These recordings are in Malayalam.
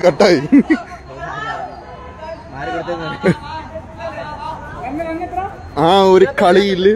കട്ടായി ആ ഒരു കളിയില്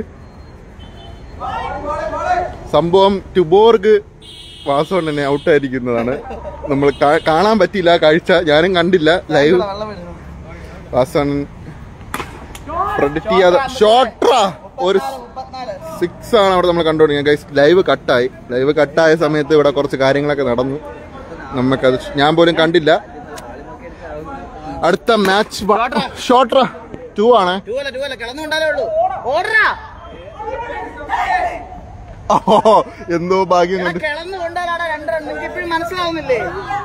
സംഭവം ടുബോർഗ് വാസോണ്ണനെ ഔട്ടായിരിക്കുന്നതാണ് നമ്മൾ കാ- കാണാൻ പറ്റിയില്ല കാഴ്ച ഞാനും കണ്ടില്ല ലൈവ് വാസോണ്ണൻ പ്രൊഡിക്ട് ചെയ്യാതെ ഷോട്രാ ഒരു സിക്സ് ആണ് അവിടെ നമ്മൾ കണ്ടുകൊണ്ടിരിക്കുന്നത് ഗൈസ് ലൈവ് കട്ടായി ലൈവ് കട്ടായ സമയത്ത് ഇവിടെ കുറച്ച് കാര്യങ്ങളൊക്കെ നടന്നു നമുക്കത് ഞാൻ പോലും കണ്ടില്ല അടുത്ത മാച്ച് ഷോട്രാ ടു ആണ് ഓ എന്തോ ഭാഗ്യം കൊണ്ട് മനസ്സിലാവുന്നില്ലേ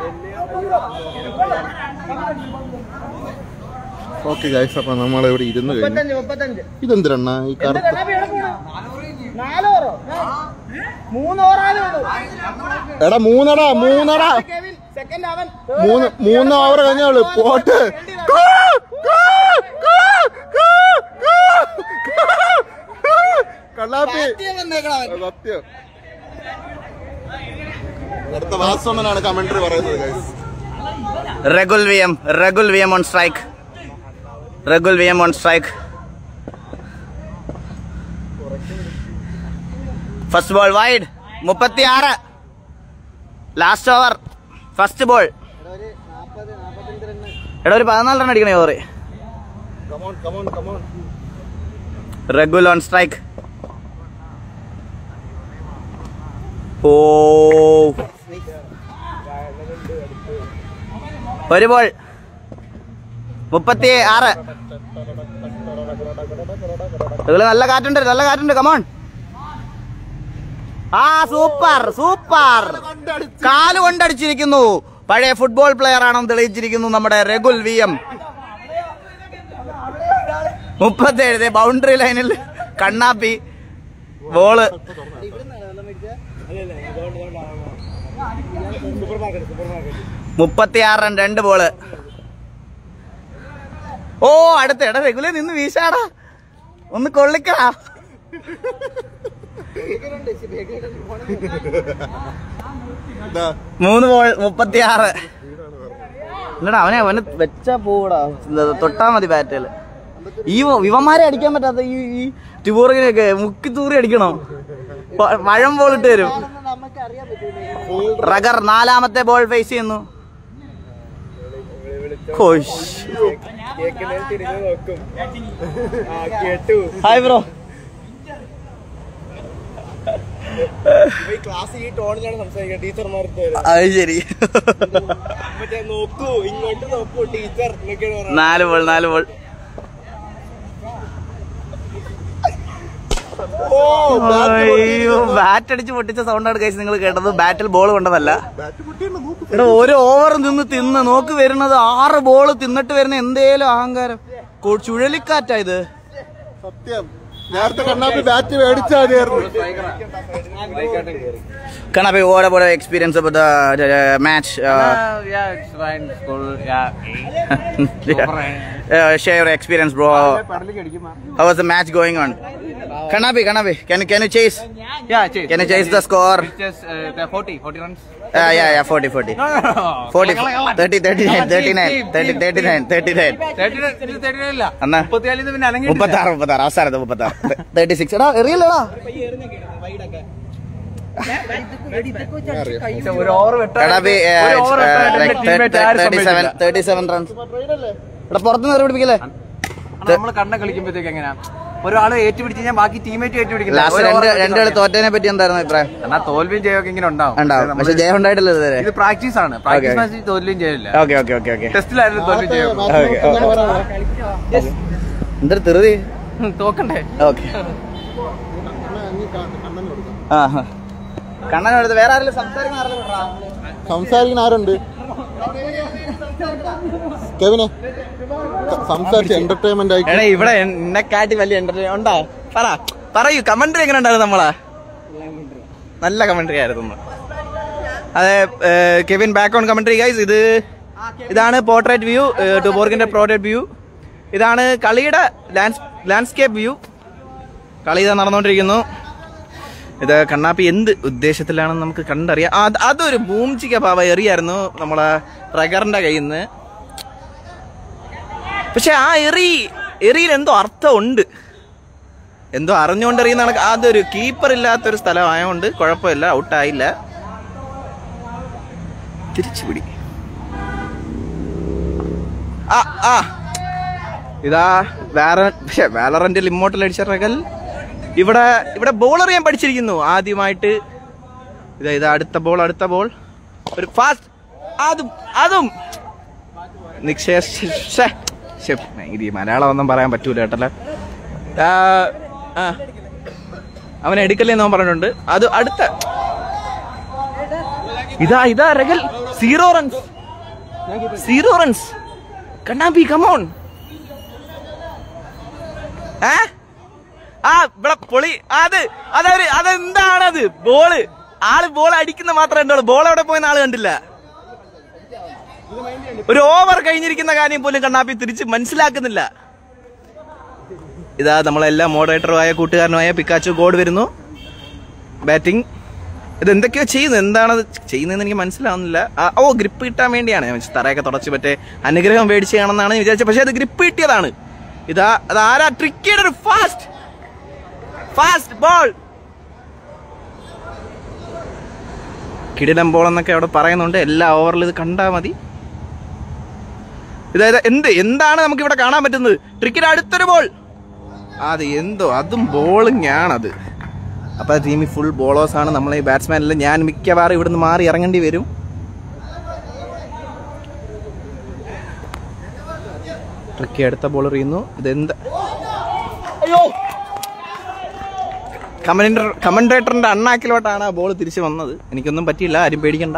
ഓക്കെ ഗൈസ് അപ്പൊ നമ്മൾ ഇവിടെ ഇരുന്ന് കഴിഞ്ഞു മുപ്പത്തഞ്ച് മുപ്പത്തഞ്ച് ഇതെന്തിരണ്ണ ഈ കറുത്ത നാല് ഓറോ മൂന്ന് ഓറാലേ ഉള്ളൂ എടാ മൂന്നടാ മൂന്നടാ കെവിൻ സെക്കൻഡ് അവൻ മൂന്ന് മൂന്ന് ഓവർ കഴിഞ്ഞോളൂ പോട്ട് കൂ, കൂ, കൂ, കൂ, കൂ, കൂ. കള്ളാപ്പി സത്യം അടുത്ത വാസോണനാണ് കമന്ററി പറയുന്നത് guys Regular VM, regular VM on strike. Regular VM on strike. First ball wide മുപ്പത്തി ആറ് ലാസ്റ്റ് ഓവർ ഫസ്റ്റ് ബോൾ എടാ ഒരു പതിനാല് റൺ അടിക്കണേ ഓവർ കമോൺ കമോൺ കമോൺ റെഗുൽ ഓൺ സ്ട്രൈക്ക് ഓ ഒരു ബോൾ മുപ്പത്തി ആറ് ഇതില് നല്ല കാറ്റുണ്ട് നല്ല കാറ്റുണ്ട് കമോൺ ആ സൂപ്പർ സൂപ്പർ കാല് കൊണ്ടടിച്ചിരിക്കുന്നു പഴയ ഫുട്ബോൾ പ്ലെയർ ആണെന്ന് തെളിയിച്ചിരിക്കുന്നു നമ്മുടെ രഘുൽ വി എം മുപ്പത്തേഴ് ബൗണ്ടറി ലൈനിൽ കണ്ണാപ്പി ബോള് മുപ്പത്തിയാറ് റൺ രണ്ട് ബോള് ഓ അടുത്ത എടാ റെഗുലർ നിന്ന് വീശാടാ ഒന്ന് കൊള്ളിക്കടാ ഇതാ മൂന്ന് ബോൾ മുപ്പത്തിയാറ് ഇല്ലടാ അവനെ അവന് വെച്ചാ പോവടാ തൊട്ടാ മതി ബാറ്റുകൾ ഈ ഇവന്മാരെ അടിക്കാൻ പറ്റാത്ത ഈ ഈ ടിബോറിനൊക്കെ മുക്കി തൂറി അടിക്കണം പ- മഴം ബോൾ ഇട്ട് വരും റഗർ നാലാമത്തെ ബോൾ ഫേസ് ചെയ്യുന്നു ഹോഷ്. ഹായ് ബ്രോ ക്ലാസ് ഈ ടോണിലാണ് സംസാരിക്കുന്നത് ടീച്ചർമാർക്ക് അത് ശരി മറ്റേ നോക്കൂ ഇങ്ങോട്ട് നോക്കൂ ടീച്ചർ എന്നൊക്കെയാണ് പറയുന്നത് നാല് ബോൾ നാല് ബോൾ അയ്യോ ബാറ്റ് അടിച്ച് പൊട്ടിച്ച സൗണ്ടാണ് കഴിച്ച് നിങ്ങൾ കേട്ടത് ബാറ്റിൽ ബോൾ കൊണ്ടതല്ല എടാ ഒരു ഓവർ നിന്ന് തിന്ന് നോക്ക് വരുന്നത് ആറ് ബോൾ തിന്നിട്ട് വരുന്ന എന്തേലും അഹങ്കാരം കൊ- ചുഴലിക്കാറ്റാ ഇത് സത്യം നേരത്തെ കണ്ണാപ്പി ബാറ്റ് മേടിച്ചാൽ മതിയായിരുന്നു കണാപ്പി what about the experience about the, the, the match uh, yeah, it's fine. School, yeah. uh, share your experience bro how was the match going on Kanapi, Kanapi, can you can you chase? Yeah, chase. Can you chase the score? It's just uh, the 40, 40 runs. Uh, yeah, yeah, 40, 40. No, no, no. 40, 30, 39, 39, 30, 39, 39. 39 ഇത് 39 ഇല്ല. അന്നാ? 34 ഇത് പിന്നെ അനങ്ങിയിട്ടില്ല. മുപ്പത്താറ് മുപ്പത്താറ് അവസാനത്തെ മുപ്പത്താറ് തേർട്ടി സിക്സ് എടാ എറിയല്ലടാ ഒരു ഓവർ വെട്ടാൻ കണാപ്പി ഒരു ഓവർ വെട്ടാൻ എന്റെ teammate ആരും തേർട്ടി സെവൻ സമ്മതിച്ചില്ല. തേർട്ടി സെവൻ റൺസ് എടാ പുറത്തുനിന്ന് എറി പിടിപ്പിക്കല്ലേ നമ്മള് കണ്ണ കളിക്കുമ്പോഴത്തേക്ക് എങ്ങനെയാ ഒരാള് ഏറ്റുപിടിച്ച് കഴിഞ്ഞാൽ ബാക്കി ടീമേറ്റ് ഏറ്റുപിടിക്കില്ല ലാസ്റ്റ് ഒരു രണ്ട് over വെച്ച് രണ്ട് കളി തോറ്റതിനെ പറ്റി എന്തായിരുന്നു അഭിപ്രായം എന്നാ തോൽവിയും ജയമൊക്കെ ഇങ്ങനെ ഉണ്ടാവും ഉണ്ടാവും പക്ഷെ പക്ഷെ നമ്മള് ജയം ഉണ്ടായിട്ടില്ല ഇതുവരെ ഇത് പ്രാക്ടീസ് ആണ് പ്രാക്ടീസ് Okay. മാച്ചിൽ തോൽവിയും ചെയ്യില്ല ഓക്കെ ഓക്കെ ഓക്കെ ഓക്കെ ടെസ്റ്റിലായിരുന്നു തോൽവിയും ചെയ്യും എന്തൊരു തെറുതി തോക്കണ്ടേ ഓക്കെ ആ കണ്ണനെടുത്ത് വേറെ ആരെങ്കിലും സംസാരിക്കുന്ന ആരെങ്കിലും സംസാരിക്കുന്ന ആരുണ്ട് കെവിനെ സംസാരിച്ച് എന്റർടൈൻമെന്റ് ആയി എടാ ഇവിടെ എന്നെക്കാട്ടി വലിയ എന്റർടൈൻ ഉണ്ടോ പറ പറയൂ കമന്ററി എങ്ങനെ ഉണ്ടായിരുന്നു നമ്മളെ നല്ല കമന്ററി ആയിരുന്നു അതെ ഏഹ്, Kevin back on commentary guys ഇത് ഇതാണ് പോർട്രേറ്റ് വ്യൂ ടുബോർഗിന്റെ പോർട്രേറ്റ് വ്യൂ ഇതാണ് കളിയുടെ ലാൻഡ്സ്കേപ്പ് വ്യൂ കളി ഇതാ നടന്നുകൊണ്ടിരിക്കുന്നു ഇത് കണ്ണാപ്പി എന്ത് ഉദ്ദേശത്തിലാണെന്ന് നമുക്ക് കണ്ടറിയാം അത് അതൊരു ബൂംചിക്ക പാവ എറിയായിരുന്നു നമ്മളെ പ്രഗറിന്റെ കയ്യിൽ നിന്ന് പക്ഷെ ആ എറി എറിയിൽ എന്തോ അർത്ഥമുണ്ട് എന്തോ അറിഞ്ഞുകൊണ്ട് എറിയുന്ന കണക്ക് അതൊരു കീപ്പർ ഇല്ലാത്തൊരു സ്ഥലമായതുകൊണ്ട് കുഴപ്പമില്ല ഔട്ടായില്ല തിരിച്ചുപിടി ആ ആ ഇതാ വേറെ വാലറന്റിൽ ഇമ്മോട്ടൽ അടിച്ച റകൽ ഇവിടെ ഇവിടെ ബോൾ എറിയാൻ പഠിച്ചിരിക്കുന്നു ആദ്യമായിട്ട് ഇതാ ഇതാ അടുത്ത ബോൾ അടുത്ത ബോൾ ഒരു ഫാസ്റ്റ് അതും അതും നിക്ഷേ ശ്ശെ, ശ്ശെ, ഇത് ഈ മലയാളം ഒന്നും പറയാൻ പറ്റൂല കേട്ടല്ലേ ആ, ആ. അവൻ എടുക്കല്ലേന്ന് അവൻ പറഞ്ഞിട്ടുണ്ട് അത് അടുത്ത ഇതാ ഇതാ രഗൽ സീറോ റൺസ് സീറോ റൺസ് കണ്ണാമ്പി കമോൺ ഏ ആ ഇവിടെ പൊളി അത് അതൊരു അതെന്താണത് ബോള് ആള് ബോൾ അടിക്കുന്ന മാത്രമേ ഉണ്ടുള്ളൂ ബോൾ എവിടെ പോയെന്ന് ആള് കണ്ടില്ല ഒരു ഓവർ കഴിഞ്ഞിരിക്കുന്ന കാര്യം പോലും കണ്ണാപ്പി തിരിച്ച് മനസ്സിലാക്കുന്നില്ല ഇതാ നമ്മളെല്ലാ മോഡറേറ്ററുമായ കൂട്ടുകാരനുമായ പിക്കാച്ചു ഗോഡ് വരുന്നു ബാറ്റിംഗ് ഇത് എന്തൊക്കെയോ ചെയ്യുന്നു എന്താണത് ചെയ്യുന്നതെന്ന് എനിക്ക് മനസ്സിലാവുന്നില്ല ആ, ഓ ഗ്രിപ്പ് കിട്ടാൻ വേണ്ടിയാണ് ഞാൻ വിചാരിച്ചത് തറയൊക്കെ തുടച്ച് മറ്റേ അനുഗ്രഹം മേടിച്ച് കാണുന്നതാണ് ഞാൻ വിചാരിച്ചത് പക്ഷെ അത് ഗ്രിപ്പ് കിട്ടിയതാണ് ഇതാ അത് ആരാ ട്രിക്കിയുടെ ഒരു ഫാസ്റ്റ് ഫാസ്റ്റ് ബോൾ കിടിലം ബോൾ എന്നൊക്കെ അവിടെ പറയുന്നുണ്ട് എല്ലാ ഓവറിലും ഇത് കണ്ടാൽ മതി ഇതായത് എന്ത് എന്താണ് നമുക്ക് ഇവിടെ കാണാൻ പറ്റുന്നത് ട്രിക്കിന്റെ അടുത്തൊരു ബോൾ അത് എന്തോ അതും ബോളിംഗ് ആണത് അപ്പൊ ടീമിൽ ഫുൾ ബോളേഴ്സ് ആണ് നമ്മളെ ഈ ബാറ്റ്സ്മാനിൽ ഞാൻ മിക്കവാറും ഇവിടുന്ന് മാറി ഇറങ്ങേണ്ടി വരും ട്രിക്കി അടുത്ത ബോൾ എറിയുന്നു ഇതെന്താ അയ്യോ കമന്റർ കമന്റേറ്ററിന്റെ അണ്ണാക്കിലോട്ടാണ് ആ ബോൾ തിരിച്ചു വന്നത് എനിക്കൊന്നും പറ്റിയില്ല ആരും പേടിക്കണ്ട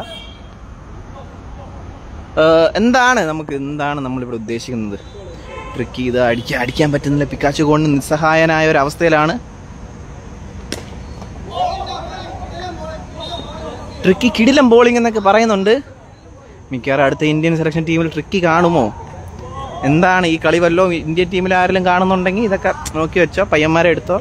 ഏഹ്, എന്താണ് നമുക്ക് എന്താണ് നമ്മളിവിടെ ഉദ്ദേശിക്കുന്നത് ട്രിക്കി ഇത് അടിക്കാൻ അടിക്കാൻ പറ്റുന്നില്ല പിക്കാച്ചു കൊണ്ട് നിസ്സഹായനായ ഒരു അവസ്ഥയിലാണ് ട്രിക്കി കിടിലം ബോളിംഗ് എന്നൊക്കെ പറയുന്നുണ്ട് മിക്കവാറും അടുത്ത ഇന്ത്യൻ സെലക്ഷൻ ടീമിൽ ട്രിക്കി കാണുമോ എന്താണ് ഈ കളി വല്ലോ ഇന്ത്യൻ ടീമിൽ ആരെങ്കിലും കാണുന്നുണ്ടെങ്കിൽ ഇതൊക്കെ നോക്കി വെച്ചോ പയ്യന്മാരെ എടുത്തോ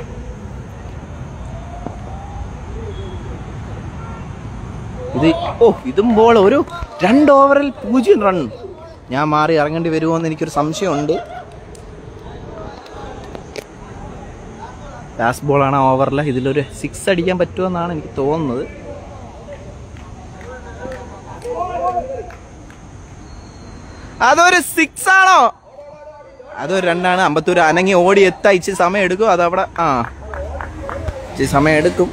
ഇത് ഓ ഇതും ബോൾ ഒരു രണ്ട് ഓവറിൽ പൂജ്യം റൺ ഞാൻ മാറി ഇറങ്ങേണ്ടി വരുമോ എന്ന് എനിക്കൊരു സംശയമുണ്ട് ലാസ്റ്റ് ബോളാണ് ആ ഓവറിൽ ഇതിലൊരു സിക്സ് അടിക്കാൻ പറ്റുമെന്നാണ് എനിക്ക് തോന്നുന്നത് അതൊരു സിക്സ് ആണോ അതൊരു രണ്ടാണ് അമ്പത്തൂർ അനങ്ങി ഓടി എത്താ ഇച്ചിരി സമയം എടുക്കും അതവിടെ ആ ഇച്ചിരി സമയം എടുക്കും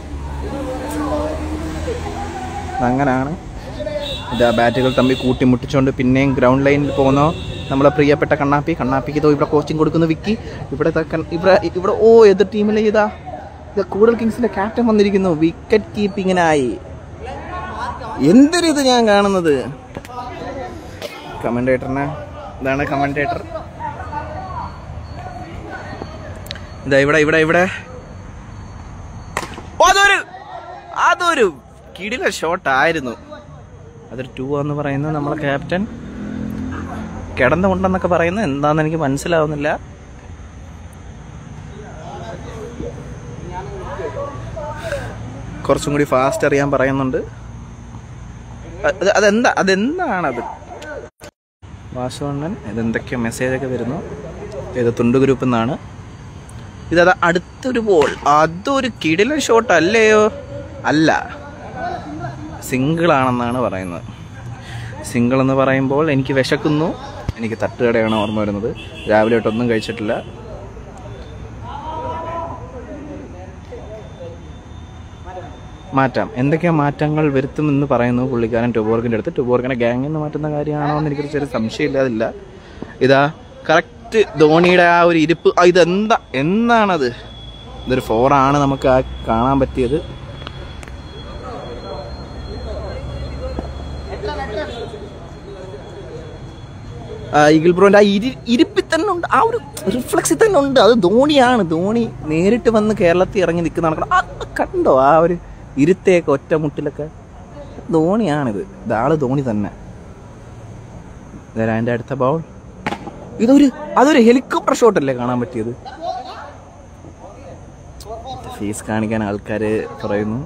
അങ്ങനാണ് ഇതാ ബാറ്റുകൾ തമ്മിൽ കൂട്ടിമുട്ടിച്ചുകൊണ്ട് പിന്നെയും ഗ്രൗണ്ട് ലൈനിൽ പോകുന്നു നമ്മളെ പ്രിയപ്പെട്ട കണ്ണാപ്പി കണ്ണാപ്പിക്ക് ഇതോ ഇവിടെ കോച്ചിങ് കൊടുക്കുന്നു വിക്കി ഇവിടെ ദാ കൺ- ഇവിടെ ഇവിടെ ഓ എതിർ ടീമിലെ ഇതാ ഇത് കൂടുതൽ കിങ്സിന്റെ ക്യാപ്റ്റൻ വന്നിരിക്കുന്നു വിക്കറ്റ് കീപ്പിങ്ങിനായി എന്തൊരു ഇത് ഞാൻ കാണുന്നത് കമന്റേറ്ററിനെ ഇതാണ് കമന്റേറ്റർ ഇതാ ഇവിടെ ഇവിടെ ഇവിടെ ഓ, അതൊരു അതൊരു കിടില ഷോട്ട് ആയിരുന്നു അതൊരു ടൂ എന്ന് പറയുന്നത് നമ്മളെ ക്യാപ്റ്റൻ കിടന്നുകൊണ്ടെന്നൊക്കെ പറയുന്നത് എന്താണെന്ന് എനിക്ക് മനസ്സിലാവുന്നില്ല കുറച്ചും കൂടി ഫാസ്റ്റ് അറിയാൻ പറയുന്നുണ്ട് അത് അതെന്താ അതെന്താണത് വാസുവണ്ണൻ ഇതെന്തൊക്കെയോ മെസ്സേജൊക്കെ വരുന്നു ഇത് തുണ്ട് ഗ്രൂപ്പിൽ നിന്നാണ് ഇതത് അടുത്തൊരു ബോൾ അതൊരു കിടിലൻ ഷോട്ട് അല്ലയോ അല്ല സിംഗിൾ ആണെന്നാണ് പറയുന്നത് സിംഗിൾ എന്ന് പറയുമ്പോൾ എനിക്ക് വിശക്കുന്നു എനിക്ക് തട്ടുകടയാണ് ഓർമ്മ വരുന്നത് രാവിലെ തൊട്ടൊന്നും കഴിച്ചിട്ടില്ല മാറ്റാം എന്തൊക്കെയോ മാറ്റങ്ങൾ വരുത്തുമെന്ന് പറയുന്നു പുള്ളിക്കാരൻ ടുബോർഗിൻ്റെ അടുത്ത് ടുബോർഗിനെ ഗ്യാങ്ങിൽ നിന്ന് മാറ്റുന്ന കാര്യമാണോ എന്ന് എനിക്കൊരു ചെറിയ സംശയമില്ലാതില്ല ഇതാ കറക്റ്റ് ധോണിയുടെ ആ ഒരു ഇരിപ്പ് ആ, ഇതെന്താ എന്താണത് ഇതൊരു ഫോറാണ് നമുക്ക് ആ കാണാൻ പറ്റിയത് ആ, ഈഗിൾ ബ്രോന്റെ ആ ഇരി ഇരിപ്പിൽ തന്നെ ഉണ്ട് ആ ഒരു റിഫ്ലക്സിൽ തന്നെ ഉണ്ട് അത് ധോണിയാണ് ധോണി നേരിട്ട് വന്ന് കേരളത്തിൽ ഇറങ്ങി നിൽക്കുന്ന കണക്കണം ആ കണ്ടോ ആ ഒരു ഇരുത്തേക്ക് ഒറ്റ മുട്ടിലൊക്കെ ധോണിയാണിത് ഇതാള് ധോണി തന്നെ അതിൻ്റെ അടുത്ത ബൗൾ ഇതൊരു അതൊരു ഹെലികോപ്റ്റർ ഷോട്ട് അല്ലേ കാണാൻ പറ്റിയത് ഫീസ് കാണിക്കാൻ ആൾക്കാർ പറയുന്നു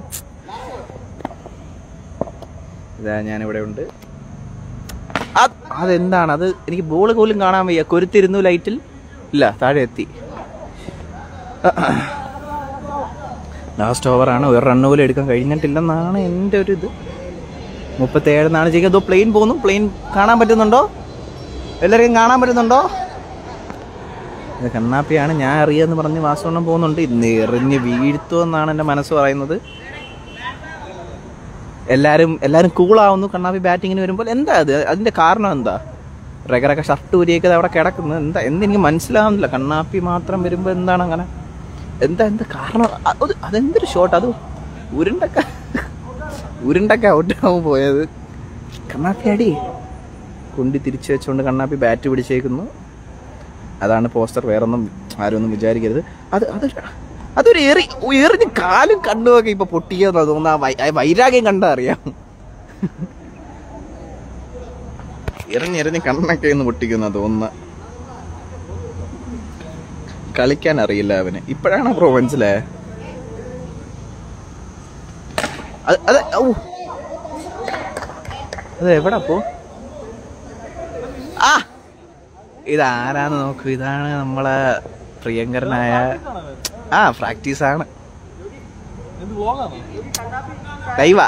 ഇതാ ഞാനിവിടെ ഉണ്ട് അത് അതെന്താണ് അത് എനിക്ക് ബോൾ പോലും കാണാൻ വയ്യ കൊരുത്തിരുന്നു ലൈറ്റിൽ ഇല്ല താഴെ എത്തി ലാസ്റ്റ് ഓവറാണ് ഒരു റണ്ണ് പോലും എടുക്കാൻ കഴിഞ്ഞിട്ടില്ലെന്നാണ് എൻ്റെ ഒരു ഇത് മുപ്പത്തേഴെന്നാണ് ചെയ്യുക അതോ പ്ലെയിൻ പോകുന്നു പ്ലെയിൻ കാണാൻ പറ്റുന്നുണ്ടോ എല്ലാവരെയും കാണാൻ പറ്റുന്നുണ്ടോ ഇത് കണ്ണാപ്പിയാണ് ഞാൻ അറിയാന്ന് പറഞ്ഞ് വാസവണ്ണം പോകുന്നുണ്ട് ഇന്ന് എറിഞ്ഞ് വീഴ്ത്തുമെന്നാണ് എൻ്റെ മനസ്സ് പറയുന്നത് എല്ലാരും എല്ലാരും കൂളാവുന്നു കണ്ണാപ്പി ബാറ്റിങ്ങിന് വരുമ്പോൾ എന്താ അത് അതിന്റെ കാരണം എന്താ റെഗറൊക്കെ ഷർട്ട് ഊരിയൊക്കെ അവിടെ കിടക്കുന്നു എന്താ എന്തെനിക്ക് മനസ്സിലാവുന്നില്ല കണ്ണാപ്പി മാത്രം വരുമ്പോൾ എന്താണ് അങ്ങനെ എന്താ എന്താ കാരണം അ- അത് അതെന്തൊരു ഷോട്ട് അത് ഉരുണ്ടൊക്കെ ഉരുണ്ടൊക്കെ ഔട്ടാവും പോയത് കണ്ണാപ്പി അടി കുണ്ടി തിരിച്ചു വെച്ചുകൊണ്ട് കണ്ണാപ്പി ബാറ്റ് പിടിച്ചേക്കുന്നു അതാണ് പോസ്റ്റർ വേറൊന്നും ആരും ഒന്നും വിചാരിക്കരുത് അത് അത് അതൊരു എറി എറിഞ്ഞ് കാലും കണ്ണുമൊക്കെ ഇപ്പൊ പൊട്ടിയെന്നാ തോന്നുന്നു ആ വൈ- ആ വൈരാഗ്യം കണ്ടാ അറിയാം എറിഞ്ഞെറിഞ്ഞ് കണ്ണൊക്കെ ഒന്ന് പൊട്ടിക്കുന്ന തോന്നുന്ന കളിക്കാൻ അറിയില്ല അവന് ഇപ്പോഴാണ് ബ്രോ മനസ്സിലായ അത് അത് ഔ. അത് എവിടെ പോ ആ ഇതാരാന്ന് നോക്കൂ ഇതാണ് നമ്മളെ പ്രിയങ്കരനായ ആ പ്രാക്ടീസ് ആണ് ലൈവാ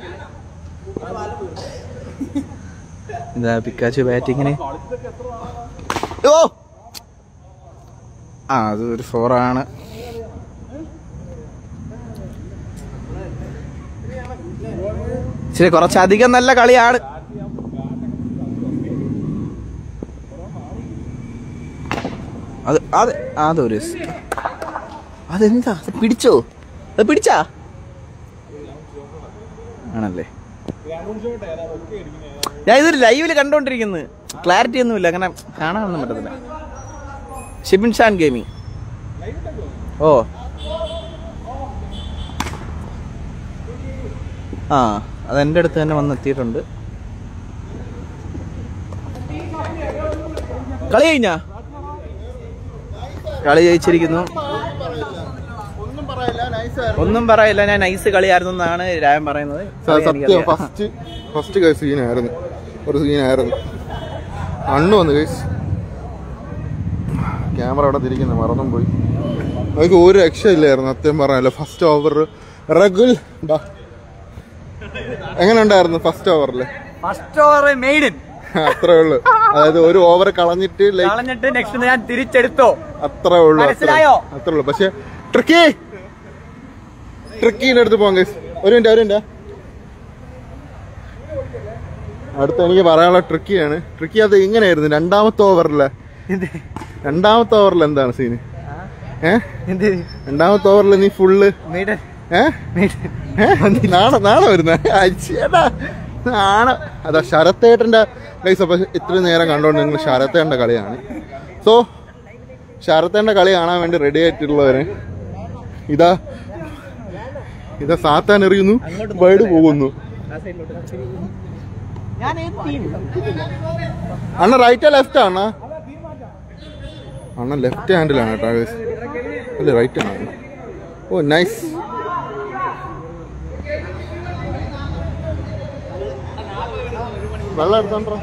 ഇതാ പിക്കാച്ചു ബാറ്റിങ്ങിന് ഓ ആ അത് ഒരു ഫോറാണ് ശരി കുറച്ചധികം നല്ല കളിയാണ് അത് അത് അതൊരു സ്- അതെന്താ അത് പിടിച്ചോ അത് പിടിച്ചാ ആണല്ലേ ഞാൻ ഇതൊരു ലൈവില് കണ്ടോണ്ടിരിക്കുന്നു ക്ലാരിറ്റി ഒന്നുമില്ല അങ്ങനെ കാണാനൊന്നും പറ്റത്തില്ല ഷിബിൻ ഷാൻ ഗെയിമിംഗ് ഓ ആ അത് എൻ്റെ അടുത്ത് തന്നെ വന്ന് എത്തിയിട്ടുണ്ട് കളി കഴിഞ്ഞാ കളി ജയിച്ചിരിക്കുന്നു ഒന്നും പറയില്ല ഞാൻ നൈസ് കളിയായിരുന്നു എന്നാണ് രായൻ പറയുന്നത് കളി സത്യം എനിക്കറിയാം. ഫസ്റ്റ് ഫസ്റ്റ് സീനായിരുന്നു ഒരു സീനായിരുന്നു അണ്ണു വന്നു കേസ് ക്യാമറ അവിടെ തിരിക്കുന്നു മറന്നും പോയി നമുക്ക് ഒരു രക്ഷയില്ലായിരുന്നു സത്യം പറഞ്ഞല്ലോ ഫസ്റ്റ് ഓവർ റഗുൽ ബാ എങ്ങനെ ഉണ്ടായിരുന്നു ഫസ്റ്റ് ഓവറിൽ ഫസ്റ്റ് ഓവർ മെയ്ഡൻ അത്രേ ഉള്ളു അതായത് ഒരു ഓവർ കളഞ്ഞിട്ട് ലൈക്ക് കളഞ്ഞിട്ട് നെക്സ്റ്റ് ഞാൻ തിരിച്ചെടുത്തോ അത്രേ ഉള്ളു അത്രേ മനസ്സിലായോ? അത്രേ ഉള്ളു പക്ഷെ ട്രിക്കി ട്രിക്കീന്റെ അടുത്ത് പോകാം ഗൈസ് ഒരു മിനിറ്റ് ഒരു മിനിറ്റ് അടുത്ത എനിക്ക് പറയാനുള്ള ട്രിക്കിയാണ് ട്രിക്കി അത് ഇങ്ങനെയായിരുന്നു രണ്ടാമത്തെ ഓവറിലെ രണ്ടാമത്തെ ഓവറിൽ എന്താണ് സീന് ഏ എന്ത് രണ്ടാമത്തെ ഓവറിൽ നീ ഫുള്ള് മെയ്ഡൻ ഏ ഏ? നാളെ നാളെ വരുന്ന അച്ഛടാ നാളെ അതാ ശരത്തേട്ടന്റെ ഗൈസ് അപ്പൊ ഇത്രയും നേരം കണ്ടോണ്ട് നിങ്ങൾ ശരത്തേട്ടന്റെ കളിയാണ് സോ ശരത്തേട്ടന്റെ കളി കാണാൻ വേണ്ടി റെഡി ആയിട്ടുള്ളവര് ഇതാ ഇതാ സാത്താൻ എറിയുന്നു ബേർഡ് പോകുന്നു അണ്ണ റൈറ്റാ ലെഫ്റ്റ് ആണ് അണ്ണ ലെഫ്റ്റ് ഹാൻഡിലാണ് കേട്ടോ guys. അല്ല റൈറ്റ് ആണ് ഓ നൈസ് വെള്ളം എടുത്തോണ്ടോ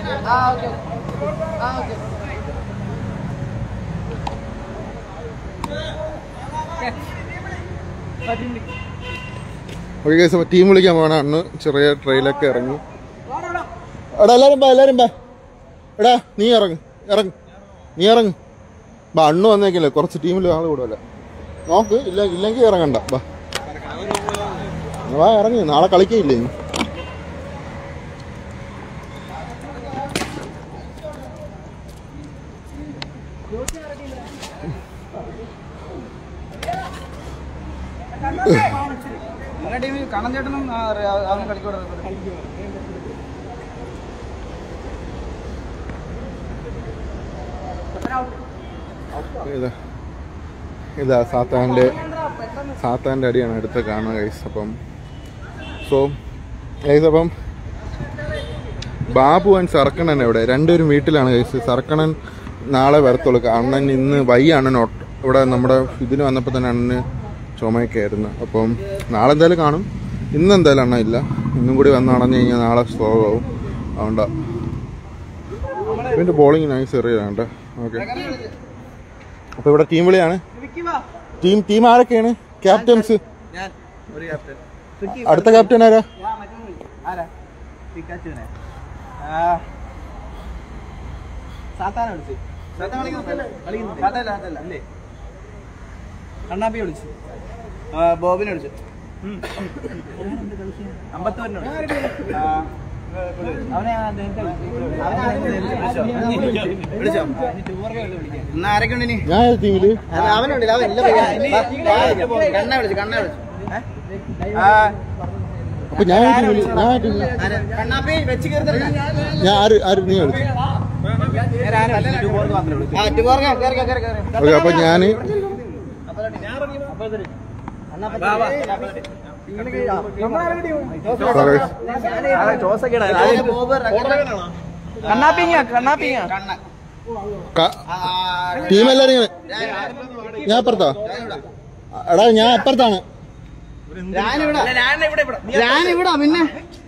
ഓക്കെ ഗൈസ് അപ്പോൾ ടീം വിളിക്കാൻ പോകണം അന്ന് ചെറിയ ട്രെയിലൊക്കെ ഇറങ്ങി എടാ എല്ലാരും ബാ എല്ലാരും ബാ എടാ നീ ഇറങ്ങ് ഇറങ്ങ് നീ ഇറങ്ങ് ബാ അണ്ണു വന്നേക്കില്ലേ കുറച്ച് ടീമിൽ ആൾ കൂടുമല്ല നോക്ക് ഇല്ല ഇല്ലെങ്കിൽ ഇറങ്ങണ്ട ബാ വാ ഇറങ്ങി നാളെ കളിക്കയില്ലേ നീ നിങ്ങളുടെ ടീമിൽ കണ്ണൻ ചേട്ടനും അവനും കളിക്കൂടെ ഇതാ ഇതാ സാത്താൻ്റെ സാത്താൻ്റെ അടിയാണ് അടുത്ത് കാണുക ഗൈസ് അപ്പം സോ ഗൈസ് അപ്പം ബാബു ആൻഡ് സർക്കണൻ എവിടെ രണ്ടുപേരും വീട്ടിലാണ് ഗൈസ് സർക്കണൻ നാളെ വരത്തുള്ളൂ അണ്ണൻ ഇന്ന് വൈ അണ്ണൻ ഒട്ട്- ഇവിടെ നമ്മുടെ ഇതിന് വന്നപ്പോൾ തന്നെ അണ്ണന് ചുമയൊക്കെ ആയിരുന്നു അപ്പം നാളെ എന്തായാലും കാണും ഇന്ന് എന്തായാലും അണ്ണ ഇല്ല ഇന്നും കൂടി വന്ന് അണഞ്ഞു കഴിഞ്ഞാൽ നാളെ സ്ലോ ആവും അതുകൊണ്ടാ ഇവൻ്റെ ബോളിംഗ് നൈസ് എറിയാണ് ഓക്കെ അപ്പോൾ ഇവിടെ ടീം വിളിയാണ് ടീം ടീം ആരൊക്കെയാണ് ക്യാപ്റ്റൻസ് ഞാൻ ഒരു ക്യാപ്റ്റൻ അടുത്ത ക്യാപ്റ്റൻ ആരാ ആരാ പിക്കാച്ചുവിനെ സാത്താനെ വിളിച്ചു സാത്താൻ കളിക്കുന്നില്ല കളിക്കുന്നില്ല അതല്ല അല്ലേ കണ്ണാപ്പി വിളിച്ചു ബോബിനെ വിളിച്ചു അമ്പത്തൂരിനെ വിളിച്ചു ആ, അവനെ ഞാൻ നേരത്തെ വിളിച്ചു. അവനെ ഞാൻ നേരത്തെ വിളിച്ചോ? വിളിച്ചോ ഇന്ന് ആരൊക്കെ ഉണ്ട് ഇനി ഞാൻ ഏത് ടീമില് അവനുണ്ടല്ലോ അവൻ എല്ലാം കണ്ണ വിളിച്ചു കണ്ണ വിളിച്ചു അപ്പൊ ഞാൻ ഏത് ടീമില് ഞാൻ ഏത് ടീമില് കണ്ണാപ്പി വെച്ച് കയറി ഞാൻ ആര് ആര് നീ കളിച്ചു ഓക്കെ അപ്പൊ ഞാന് കണ്ണാപ്പിങ്ങ കണ്ണാപ്പിങ്ങ ടീം എല്ലാരും ഇങ്ങനെ ഞാൻ അപ്പുറത്താ എടാ ഞാൻ അപ്പുറത്താണ് ഞാനിവിടെ പിന്നെ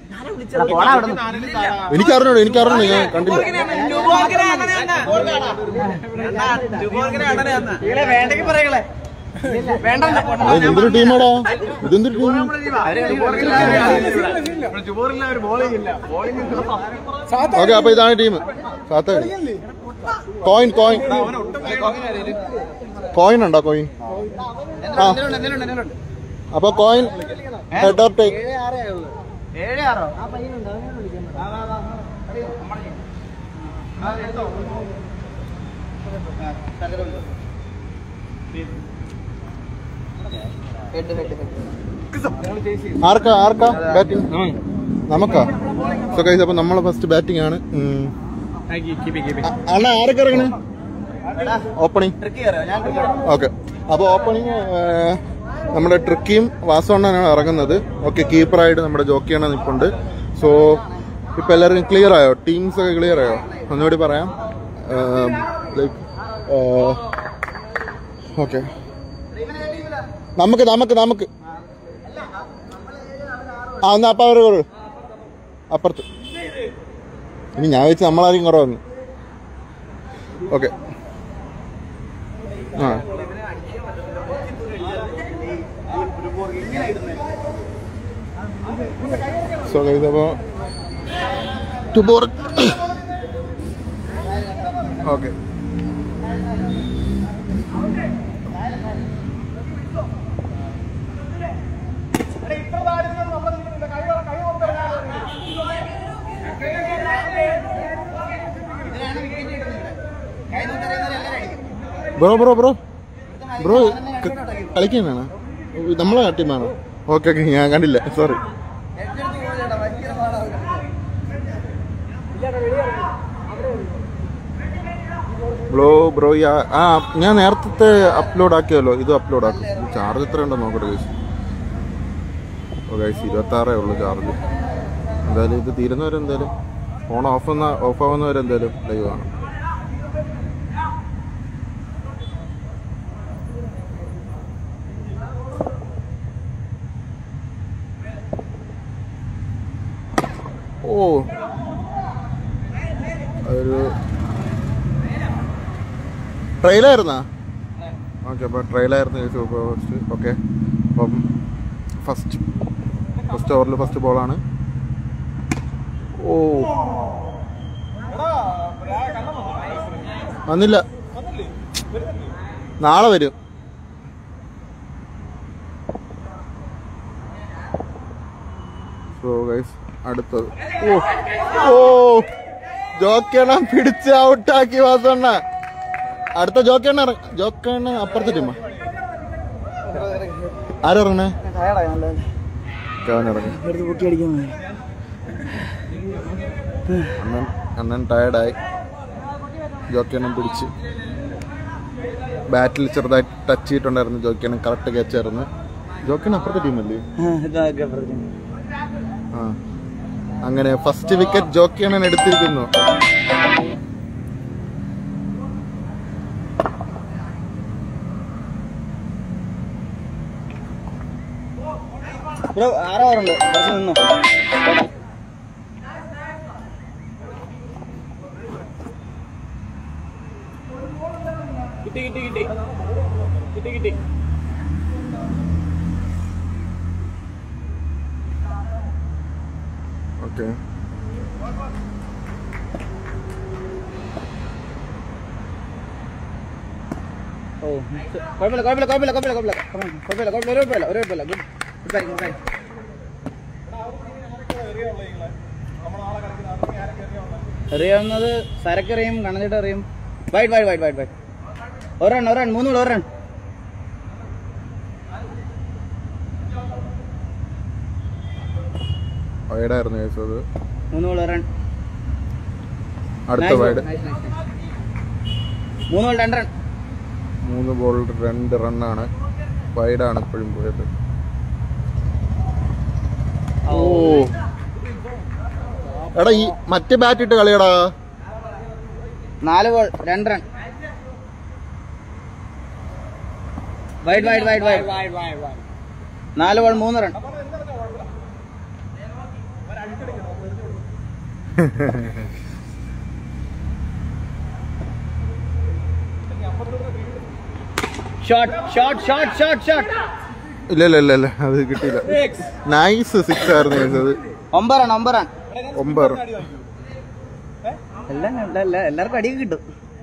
എനിക്ക് അറിഞ്ഞോളൂ എനിക്ക് അറിഞ്ഞു ഞാൻ കണ്ടില്ല വേണ്ടെങ്കിൽ പറയങ്ങളെ വേണ്ട അത് എന്തൊരു ടീമാടാ ഇതെന്തൊരു ടീം ഓക്കെ അപ്പൊ ഇതാണ് ടീം സാത്ത കോയിൻ കോയിൻ കോയിൻ ഉണ്ടോ കോയിൻ ആ അപ്പൊ കോയിൻ ഹെഡ് ഓഫ് ടേക്ക് ഏഴ് ആറോ ആർക്കാ ആർക്കാ ബാറ്റിംഗ് നമുക്കാ സോ കൈസ് അപ്പൊ നമ്മളെ ഫസ്റ്റ് ബാറ്റിംഗ് ആണ് ഉം. അ- അണ്ണ ആരൊക്കെ ഇറങ്ങണേ ഓപ്പണിംഗ് ട്രിക്ക് കയറിയോ ഞാൻ ട്രിക്ക് കയറാം. ഓക്കെ അപ്പോൾ ഓപ്പണിങ് നമ്മുടെ ട്രിക്കിയും വാസവണ്ണനാണ് ഇറങ്ങുന്നത് ഓക്കെ കീപ്പറായിട്ട് നമ്മുടെ ജോക്കിയാണ് നിൽപ്പുണ്ട് സോ ഇപ്പം എല്ലാവരും ക്ലിയർ ആയോ ടീംസ് ഒക്കെ ക്ലിയർ ആയോ ഒന്നുകൂടി പറയാം ലൈക്ക് ഓക്കെ നമുക്ക് നമുക്ക് നമുക്ക് ആ എന്നാ അപ്പം അവർ കുറവ് അപ്പുറത്ത് ഇനി ഞാൻ വെച്ച് നമ്മളാരും കുറവന്ന് ഓക്കെ ആ സോ ഗൈസ് അപ്പോൾ too bore okay bro bro bro bro കളിക്കുന്നതാണ് നമ്മളെ ടീമാണോ ഓക്കെ ഓക്കെ ഞാൻ കണ്ടില്ല സോറി ബ്രോ ബ്രോ ആ ഞാൻ നേരത്തെ അപ്ലോഡ് ആക്കിയല്ലോ ഇത് അപ്ലോഡ് ആക്കും ചാർജ് എത്ര ഉണ്ടോ നോക്കട്ടെ ഗൈസ് ഓ ഗൈസ് ഇരുപത്തി ആറേ ഉള്ളൂ ചാർജ് എന്തായാലും ഇത് തീരുന്നവരെ എന്തായാലും ഫോൺ ഓഫ് ഓഫ് ആവുന്നവരെ എന്തായാലും ലൈവ് ആണ് ഓ ഒരു ട്രെയിലായിരുന്നാ ഓക്കെ അപ്പോൾ ട്രെയിലായിരുന്നു സൂപ്പർ ഫസ്റ്റ് ഓക്കെ അപ്പം ഫസ്റ്റ് ഫസ്റ്റ് ഓവറിൽ ഫസ്റ്റ് ബോളാണ് ഓ വന്നില്ല നാളെ വരും സോ ഗൈസ് അടുത്തത് ഓ ഓ ജോക്കെണ്ണ പിടിച്ച് ഔട്ടാക്കി വാസണ്ണ അടുത്ത ജോക്കെണ്ണ ഇറങ്ങ ജോക്കെണ്ണ അപ്പുറത്തെ ടീമാ ആരിറങ്ങണേ ഇറങ്ങി അണ്ണൻ അണ്ണൻ ടയർഡായി ജോക്കിയണ്ണൻ പിടിച്ച് ബാറ്റിൽ ചെറുതായി ടച്ച് ചെയ്തിട്ടുണ്ടായിരുന്നു ജോക്കിയണ്ണൻ കറക്റ്റ് ക്യാച്ചായിരുന്നു ജോക്കിയണ്ണൻ അപ്പുറത്തെ ടീമല്ലേ ആ അങ്ങനെ ഫസ്റ്റ് വിക്കറ്റ് ജോക്കിയണ്ണൻ എടുത്തിരിക്കുന്നു ബ്രോ ആറ് ഓവറുണ്ട് കുറച്ച് നിന്നോ കിട്ടി കിട്ടി കിട്ടി കിട്ടി കിട്ടി ഓക്കെ ഓ കുഴപ്പമില്ല കുഴപ്പമില്ല കുഴപ്പമില്ല കുഴപ്പമില്ല കുഴപ്പമില്ല കുഴപ്പമില്ല കുഴപ്പമില്ല ഒരു കുഴപ്പമില്ല ഒരു കുഴപ്പമില്ല good good batting good batting എറിയാവുന്നത് സരക്ക് എറിയും കണ്ണഞ്ചിട്ട് എറിയും wide wide wide wide wide ഒരു റൺ ഒരു റൺ മൂന്ന് ഒരു റൺ വൈഡായിരുന്നു കേസ് അത് മൂന്ന് ബോൾ റൺ അടുത്ത വൈഡ് മൂന്ന് ബോൾ രണ്ട് റൺ മൂന്ന് ബോൾ രണ്ട് റണ്ണാണ് വൈഡാണ് ഇപ്പോഴും പോയത് ഓ എടാ ഈ മറ്റേ ബാറ്റ് ഇട്ട് കളിയടാ നാല് ബോൾ രണ്ട് run wide wide wide wide വായ് വായ് വായ് നാല് ബോൾ മൂന്ന് run shot shot shot shot shot ഇല്ല ഇല്ല ഇല്ല ഇല്ല അത് കിട്ടിയില്ല നൈസ് സിക്സ് ആയിരുന്നു guys അത് ഒമ്പത് റൺ ഒമ്പത് റൺ ഒമ്പത് run. എല്ലാം കണ്ട എല്ലാവർക്കും അടിയൊക്കെ കിട്ടും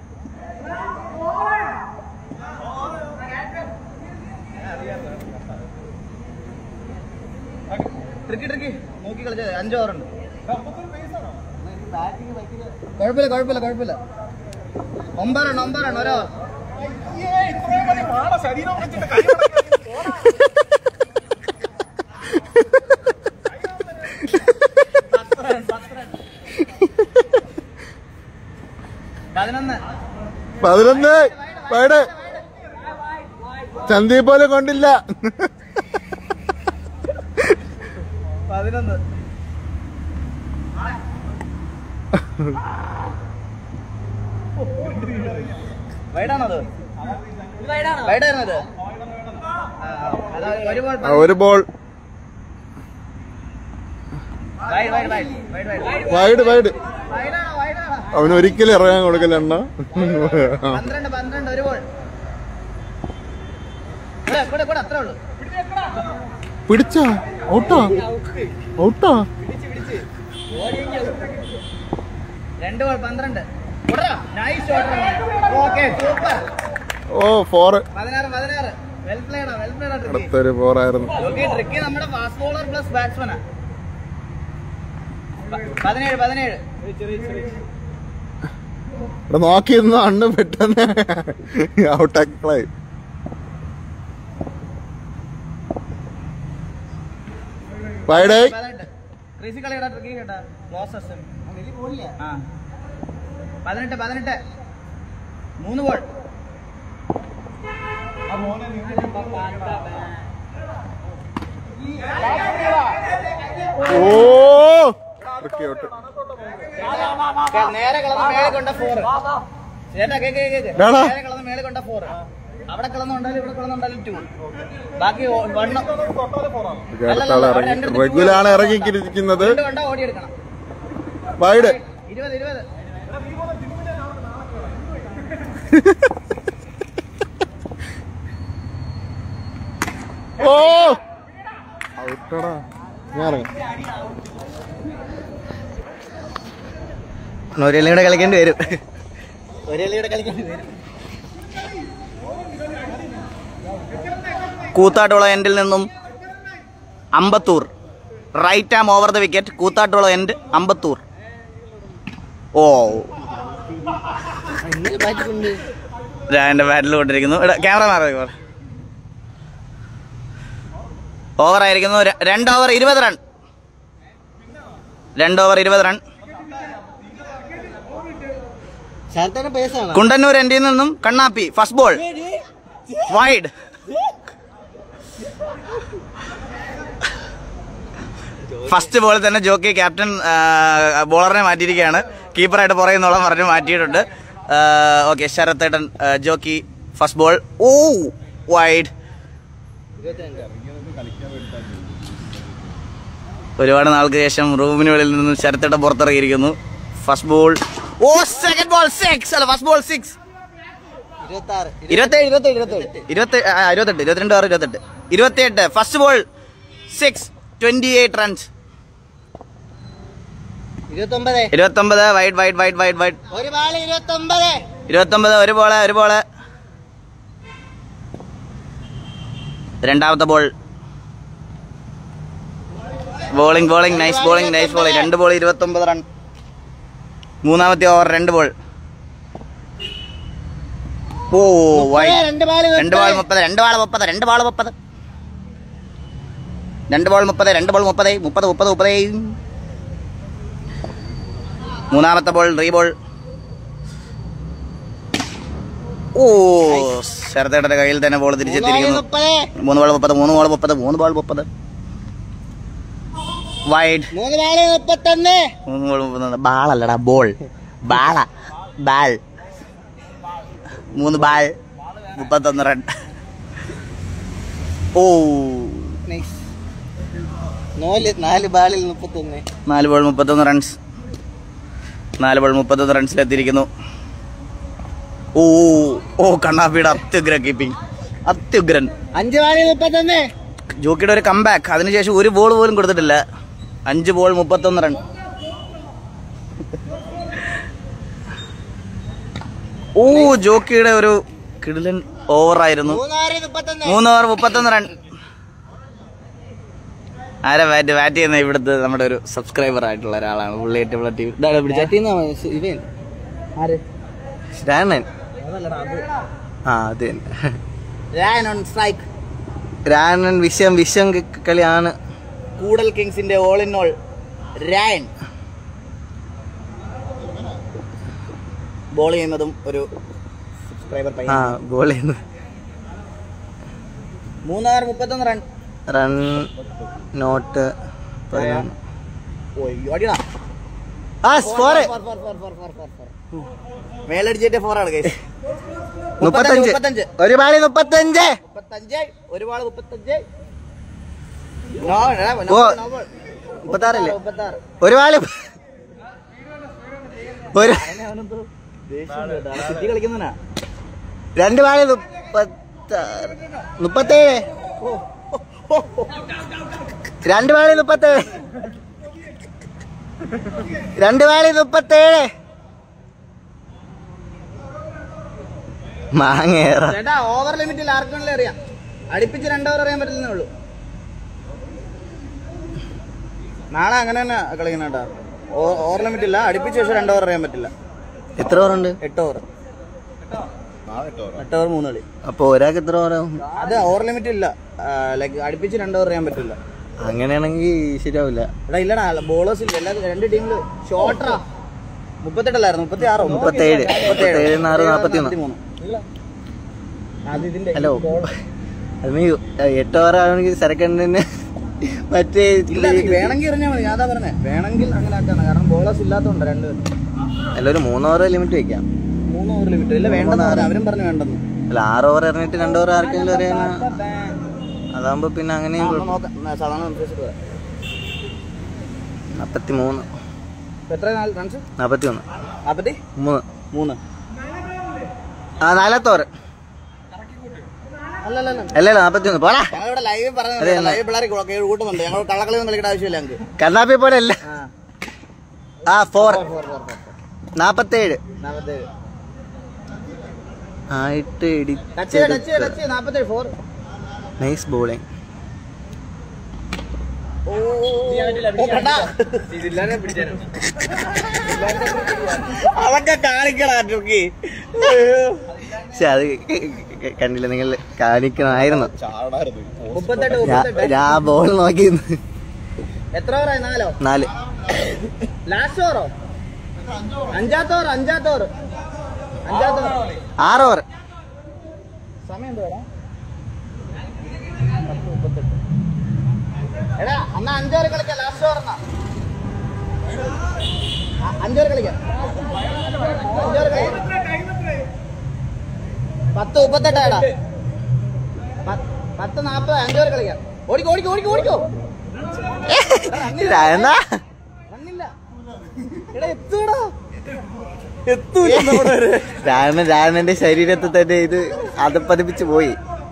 ട്രിക്കി ട്രിക്കി നോക്കി കളിച്ചത് അഞ്ച് ഓവറുണ്ട് കുഴപ്പമില്ല കുഴപ്പമില്ല കുഴപ്പമില്ല ഒമ്പത് റൺ ഒമ്പത് റൺ ഓരോ പതിനൊന്ന് പതിനൊന്ന് വൈഡ് ചന്ദീപ് പോലും കൊണ്ടില്ല പതിനൊന്ന് വൈഡാണത് വൈഡായിരുന്നത് ഒരു ബോൾ ആ, ഒരു ball wide wide wide wide wide wide wide വൈഡാണോ വൈഡാണോ അവന് ഒരിക്കലും ഇറങ്ങാൻ കൊടുക്കല എണ്ണ പന്ത്രണ്ട് പന്ത്രണ്ട് ഒരു ബോൾ കൂടെ കൂടെ കൂടെ അത്രേ ഉള്ളൂ പിടിച്ചാ ഔട്ടാ ഔട്ടാ രണ്ട് ബോൾ പന്ത്രണ്ട് നൈസ് ഷോട്ട് ഓക്കെ സൂപ്പർ ഓ ഫോറ് പതിനാറ് പതിനാറ് വെൽ പ്ലേഡാ വെൽ പ്ലേഡാ ട്രിക്കി അടുത്തൊരു ഫോറായിരുന്നു ഓക്കെ ട്രിക്കി നമ്മുടെ ഫാസ്റ്റ് ബോളർ പ്ലസ് ബാറ്റ്സ്മാനാ പതിനേഴ് പതിനേഴ് ഇവിടെ നോക്കിയിരുന്ന അണ്ണ് പെട്ടെന്ന് ഔട്ടാക്കളായി വൈഡ് പതിനെട്ട് ക്രീസി കളിയുടെ ട്രിക്കി കേട്ടാ ക്ലോസസ് ആ പതിനെട്ട് പതിനെട്ട് മൂന്ന് ബോൾ ഓ ട്രിക്കി ഔട്ട് നേരെ കളന്ന് മേലെ കൊണ്ട ഫോർ ചേട്ടാ കേക്ക് കേക്ക് ഡാടാ. നേരെ കളന്ന് മേലെ കൊണ്ട ഫോർ അവിടെ കളന്നുണ്ടാലും ഇവിടെ കളന്നുണ്ടാലും ടു ബാക്കി വണ്ണം അടുത്ത ആള് ഇറങ്ങി റെഗുലാണ് ഇറങ്ങിയിരിക്കുന്നത് രണ്ട് കൊണ്ട ഓടിയെടുക്കണം വൈഡ് ഇരുപത് ഇരുപത് ഓ ഔട്ടടാ ഞാൻ ഇറങ്ങാം ഒരു കൂടെ കളിക്കേണ്ടി വരും ഒരു കൂടെ കളിക്കേണ്ടി വരും കൂത്താട്ടുള്ള എൻഡിൽ നിന്നും Ambattur right arm over the wicket കൂത്താട്ടുള്ള എൻഡ് അമ്പത്തൂർ ഓ എന്റെ ബാറ്റിൽ കൊണ്ടിരിക്കുന്നു ക്യാമറ മാറി ഓവർ ആയിരിക്കുന്നു ര- രണ്ട് ഓവർ ഇരുപത് റൺ രണ്ട് ഓവർ ഇരുപത് റൺ കുണ്ടന്നൂർ എൻഡിൽ നിന്നും കണ്ണാപ്പി ഫസ്റ്റ് ബോൾ വൈഡ് ഫസ്റ്റ് ബോളിൽ തന്നെ ജോക്കി ക്യാപ്റ്റൻ ബോളറിനെ മാറ്റിയിരിക്കുകയാണ് കീപ്പറായിട്ട് പുറകെ നിന്നോളം പറഞ്ഞ് മാറ്റിയിട്ടുണ്ട് ഓക്കെ ശരത്തേട്ടൻ ആ, ജോക്കി ഫസ്റ്റ് ബോൾ ഓ വൈഡ് ഒരുപാട് നാൾക്ക് ശേഷം റൂമിന് വെളിയിൽ നിന്ന് ശരത്തേട്ട പുറത്തിറങ്ങിയിരിക്കുന്നു ഫസ്റ്റ് ബോൾ ഓ സെക്കൻഡ് ബോൾ സിക്സ് അല്ല ഫസ്റ്റ് ബോൾ സിക്സ് ഇരുപത്തേഴ് ഇരുപത്തേഴ് ഇരുപത്തേഴ് ഇരുപത്തി ആ, ഇരുപത്തെട്ട് ഇരുപത്തിരണ്ട് ആറ് ഇരുപത്തെട്ട് ഇരുപത്തിയെട്ട് first ball six twenty eight runs ഇരുപത്തൊമ്പത് ഇരുപത്തൊമ്പത് wide wide wide wide wide ഒരു ബാള് ഇരുപത്തൊമ്പത് ഇരുപത്തൊമ്പത് ഒരു ബോള് ഒരു ബോള് രണ്ടാമത്തെ ball bowling bowling nice bowling nice bowling രണ്ട് ബോൾ ഇരുപത്തൊമ്പത് റൺ മൂന്നാമത്തെ ഓവർ രണ്ട് ബോൾ ഓ വൈഡ് രണ്ട് ബാള് രണ്ട് ബോൾ മുപ്പത് രണ്ട് ബാൾ മുപ്പത് രണ്ട് ബാൾ മുപ്പത് രണ്ട് ബോൾ മുപ്പത് രണ്ട് ബോൾ മുപ്പത് മുപ്പത് മുപ്പത് മുപ്പത് മൂന്നാമത്തെ ബോൾ റീ ബോൾ ഓ ശരത്തേട്ടന്റെ കയ്യിൽ തന്നെ ബോൾ തിരിച്ചെത്തിയിരിക്കുന്നു മുപ്പത് മൂന്ന് ബോൾ മുപ്പത് മൂന്ന് ബോൾ മുപ്പത് മൂന്ന് ബോൾ മുപ്പത് വൈഡ് മൂന്ന് ബാള് മുപ്പത്തൊന്ന് മൂന്ന് ബോൾ മുപ്പത് ബാളല്ലടാ ബോൾ ബാള ബാൾ മൂന്ന് ബാൾ മുപ്പത്തൊന്ന് റൺ ഓ നാല് നാല് ബാളിൽ മുപ്പത്തൊന്ന് നാല് ബോൾ മുപ്പത്തൊന്ന് റൺസ് നാല് ബോൾ മുപ്പത്തൊന്ന് റൺസിലെത്തിയിരിക്കുന്നു ഓ ഓ കണ്ണാപ്പിയുടെ അത്യുഗ്രൻ കീപ്പിംഗ് അത്യുഗ്രൻ അഞ്ച് ബാളിൽ മുപ്പത്തൊന്ന് ജോക്കിയുടെ ഒരു കംബാക്ക് അതിനുശേഷം ഒരു ബോൾ പോലും കൊടുത്തിട്ടില്ല അഞ്ച് ബോൾ മുപ്പത്തൊന്ന് റൺ ഓ ജോക്കിയുടെ ഒരു കിടിലൻ ഓവറായിരുന്നു മൂന്നാറ് മുപ്പത്തൊന്ന് മൂന്ന് ഓവർ മുപ്പത്തൊന്ന് റൺ ആരാ ബാറ്റ് ബാറ്റ് ചെയ്യുന്ന ഇവിടുത്തെ നമ്മുടെ ഒരു സബ്സ്ക്രൈബർ ആയിട്ടുള്ള ഒരാളാണ് പുള്ളി ഏറ്റവും വലിയ ടീം ഇതാണ് പിടിച്ച ഇവൻ രാണൻ ആ അത് തന്നെ ഓൺ സ്ട്രൈക്ക് രാണൻ വിഷം വിഷം ക- കളിയാണ് കൂടൽ കിങ്സിന്റെ ഓൾ ഇൻ ഓൾ രായൻ ബോൾ ചെയ്യുന്നതും ഒരു സബ്സ്ക്രൈബർ ആ പയ്യൻ ബോൾ ചെയ്യുന്നു മൂന്നാറ് മുപ്പത്തൊന്ന് റൺ റൺ നോട്ട് അടിയടാ ആ സ്കോർ മേലടിച്ചിട്ട് ഫോർ ആണ് കേസ് മുപ്പത്തഞ്ച് മുപ്പത്തഞ്ച് ഒരു ബാളി മുപ്പത്തഞ്ച് മുപ്പത്തഞ്ച് ഒരു ബാള് മുപ്പത്തഞ്ച് നോ, എടാ, നോ, ഓ. No ball. മുപ്പത്താറല്ലേ മുപ്പത്താറ് ഒരു ബാളി ഒരു സിറ്റി കളിക്കുന്നതിനാ രണ്ട് ബാളി മുപ്പത്താറ് മുപ്പത്തേഴ് രണ്ട് ബാളി മുപ്പത്തേഴ് രണ്ട് ബാളി മുപ്പത്തേഴ് മാങ്ങേറ ചേട്ടാ ഓവർ ലിമിറ്റിൽ ആർക്കാണെങ്കിലും അറിയാം അടുപ്പിച്ച് രണ്ട് ഓവർ അറിയാൻ പറ്റില്ലെന്നേ ഉള്ളൂ നാളെ അങ്ങനെ തന്നെ കളിക്കണം കേട്ടോ ഓവർ ലിമിറ്റ് ഇല്ല അടുപ്പിച്ച് പക്ഷെ രണ്ട് ഓവർ അറിയാൻ പറ്റില്ല എത്ര ഓവറുണ്ട് എട്ട് ഓവർ എട്ട് ഓവർ മൂന്ന് കളി അപ്പൊ ഒരാൾക്ക് എത്ര ഓവറാവും അത് ഓവർ ലിമിറ്റ് ഇല്ല ലൈക്ക് അടുപ്പിച്ച് രണ്ട് ഓവർ അറിയാൻ പറ്റില്ല അങ്ങനെയാണെങ്കിൽ ശരിയാവില്ല എടാ ഇല്ലടാ ബോളേഴ്സ് ഇല്ല എല്ലാ രണ്ട് ടീമില് ഷോർട്ടറാ മുപ്പത്തെട്ടല്ലായിരുന്നു മുപ്പത്തി ആറോ മുപ്പത്തേഴ് മുപ്പത്തേഴ് ആറ് നാപ്പത്തി ഒന്ന് അത് ഇതിന്റെ ഹലോ അത് നീ എട്ട് ഓവർ ആണെങ്കിൽ സെക്കൻഡിന് മറ്റേ ഇല്ല നീ വേണമെങ്കിൽ എറിഞ്ഞാൽ മതി ഞാൻ അതാ പറഞ്ഞേ വേണമെങ്കിൽ അങ്ങനെ ആക്കാണ് കാരണം ബോളേഴ്സ് ഇല്ലാത്തതുകൊണ്ട് രണ്ട് അല്ല ഒരു മൂന്ന് ഓവർ ലിമിറ്റ് വെക്കാം മൂന്ന് ഓവർ ലിമിറ്റ് ഇല്ല വേണ്ടെന്ന് പറഞ്ഞു അവരും പറഞ്ഞു വേണ്ടെന്ന് അല്ല ആറ് ഓവർ എറിഞ്ഞിട്ട് രണ്ട് ഓവർ ആർക്കെങ്കിലും അറിയാൻ അതാകുമ്പോ പിന്നെ അങ്ങനെയും ആ, നോക്കാം എന്നാ സാധാരണ അനുസരിച്ചിട്ട് പറയാം. നാപ്പത്തി മൂന്ന് ഇപ്പൊ എത്ര നാല് റൺസ് നാപ്പത്തി ഒന്ന് നാപ്പത്തി മൂന്ന് മൂന്ന് ആ നാലാമത്തെ ഓവർ അല്ലല്ല അല്ലല്ല നാപ്പത്തി ഒന്ന് പോടാ ഞങ്ങളിവിടെ ലൈവ് അതെ, പറഞ്ഞു എന്നാ? ലൈവ് പിള്ളേർ കൂട്ടുന്നുണ്ട് ഞങ്ങൾ കള്ളക്കളി ഒന്നും കളിക്കേണ്ട ആവശ്യമില്ല ഞങ്ങൾക്ക് കണ്ണാപ്പി പോലെ അല്ല ആ ഫോർ നാപ്പത്തേഴ് നാപ്പത്തേഴ് ആയിട്ട് ടച്ച് ചെയ്ത് ടച്ച് ചെയ്ത് ടച്ച് ചെയ്ത് നാപ്പത്തേഴ് ഫോർ നൈസ് ബോളിംഗ് അതൊക്കെ കാണിക്കടാ ടർക്കി പക്ഷെ അത് കണ്ടില്ല നിങ്ങൾ കാണിക്കണമായിരുന്നു മുപ്പത്തെട്ട് ഞാൻ മുപ്പത്തെട്ട് ഞാൻ ബോൾ നോക്കി എത്ര ഓവറായി നാലോ നാല് ലാസ്റ്റ് ഓവറോ അഞ്ചാത്ത ഓവർ അഞ്ചാത്ത ഓവർ അഞ്ചാത്ത ഓവർ ആറ് ഓവർ സമയം എന്തോടാ എടാ അന്നാ അഞ്ചോറ് കളിക്കാം ലാസ്റ്റ് ഓവർ എന്നാ അ- അഞ്ചോറ് കളിക്കാം അഞ്ചോറ് കളിക്കാം പത്ത് മുപ്പത്തെട്ടാടാ പത്ത് നാപ്പത് അഞ്ചോറ് കളിക്കാം ഓടിക്കോ ഓടിക്കോ ഓടിക്കോ ഓടിക്കോ രാജണ്ണ രാജണ്ണൻ രാജണ്ണന്റെ ശരീരത്തിൽ തന്നെ ഇത് അതപ്പതിപ്പിച്ച് പോയി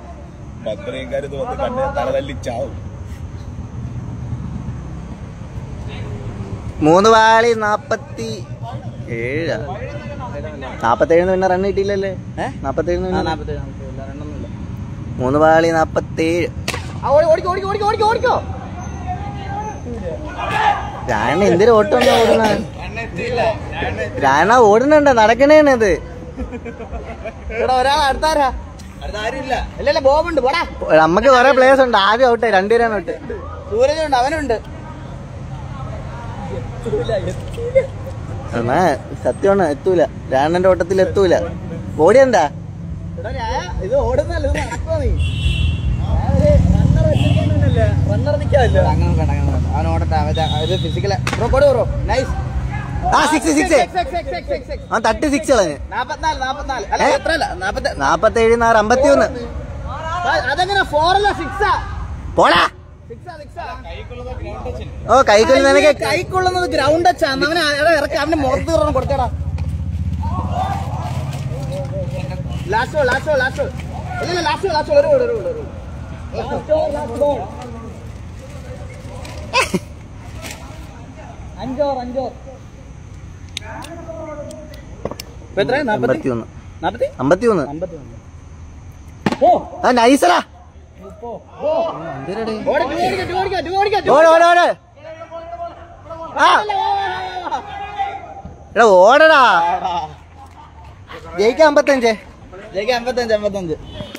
മൂന്ന് വാളി നാപ്പത്തി ഏഴ് നാപ്പത്തേഴിന് പിന്നെ റൺ കിട്ടിയില്ലല്ലേ നാപ്പത്തേഴിന് പിന്നെ മൂന്ന് വാളി നാപ്പത്തേഴ് രാണ എന്തിനു ഓട്ടം ഓടുന്ന രാണ ഓടുന്നുണ്ട നടക്കണേണ് ഇത് ഒരാൾ അടുത്താരാ ഇല്ലല്ല ബോബുണ്ട് പോടാ നമുക്ക് കൊറേ പ്ലേയേഴ്സ് ഉണ്ട് ആദ്യം ഔട്ട് രണ്ടുപേരാണ് ഔട്ട് സൂരജുണ്ട് അവനുണ്ട് എന്നാ സത്യമാണ് എത്തൂല രാണന്റെ ഓട്ടത്തിൽ എത്തൂല ഓടിയണ്ടാ എടാ രായ, ഇത് ഓടുന്നല്ല ഇത് നടക്കുവാ നീ അവൻ ഓടട്ടെ അവൻ ഇത് ഫിസിക്കല് ബ്രോ കൊടു ബ്രോ നൈസ് ആ സിക്സ് സിക്സ് ആ തട്ട് സിക്സ് കളഞ്ഞ് നാപ്പത്തിനാല് നാപ്പത്തിനാല് അല്ല ഏ? എത്രയല്ല നാപ്പത്തി നാപ്പത്തേഴ് നാറ് അമ്പത്തി ഒന്ന് അതെങ്ങനെ ഫോറല്ല സിക്സാ പോടാ സിക്സാ സിക്സാ ഓ കൈക്കൊള്ളി നിനക്ക് കൈക്കൊള്ളുന്നത് ഗ്രൗണ്ട് ടച്ചാണ് അവനെ എടാ ഇറക്കി അവന്റെ മുഖത്ത് കയറണം കൊടുത്തേടാ last ball last ball last ball ഇല്ല ലാസ്റ്റ് ബോൾ ലാസ്റ്റ് ബോൾ ഒരു ബോൾ ഒരു ബോൾ ഒരു ബോൾ അഞ്ചോർ അഞ്ചോർ ഇപ്പൊ എത്രയാ? നാപ്പത്തി അമ്പത്തി ഒന്ന് നാപ്പത്തി അമ്പത്തി ഒന്ന് അമ്പത്തി ഒന്ന് ആ നൈസറാ ഓടി, ടു ഓടിക്കോ, ടു ഓടിക്കോ, ടു ഓടിക്കോ, ടു ഓട് ഓട് ഓട് ആ എടാ ഓടടാ ജയിക്കാൻ അമ്പത്തഞ്ച് ജയിക്ക് അമ്പത്തഞ്ച് അമ്പത്തഞ്ച്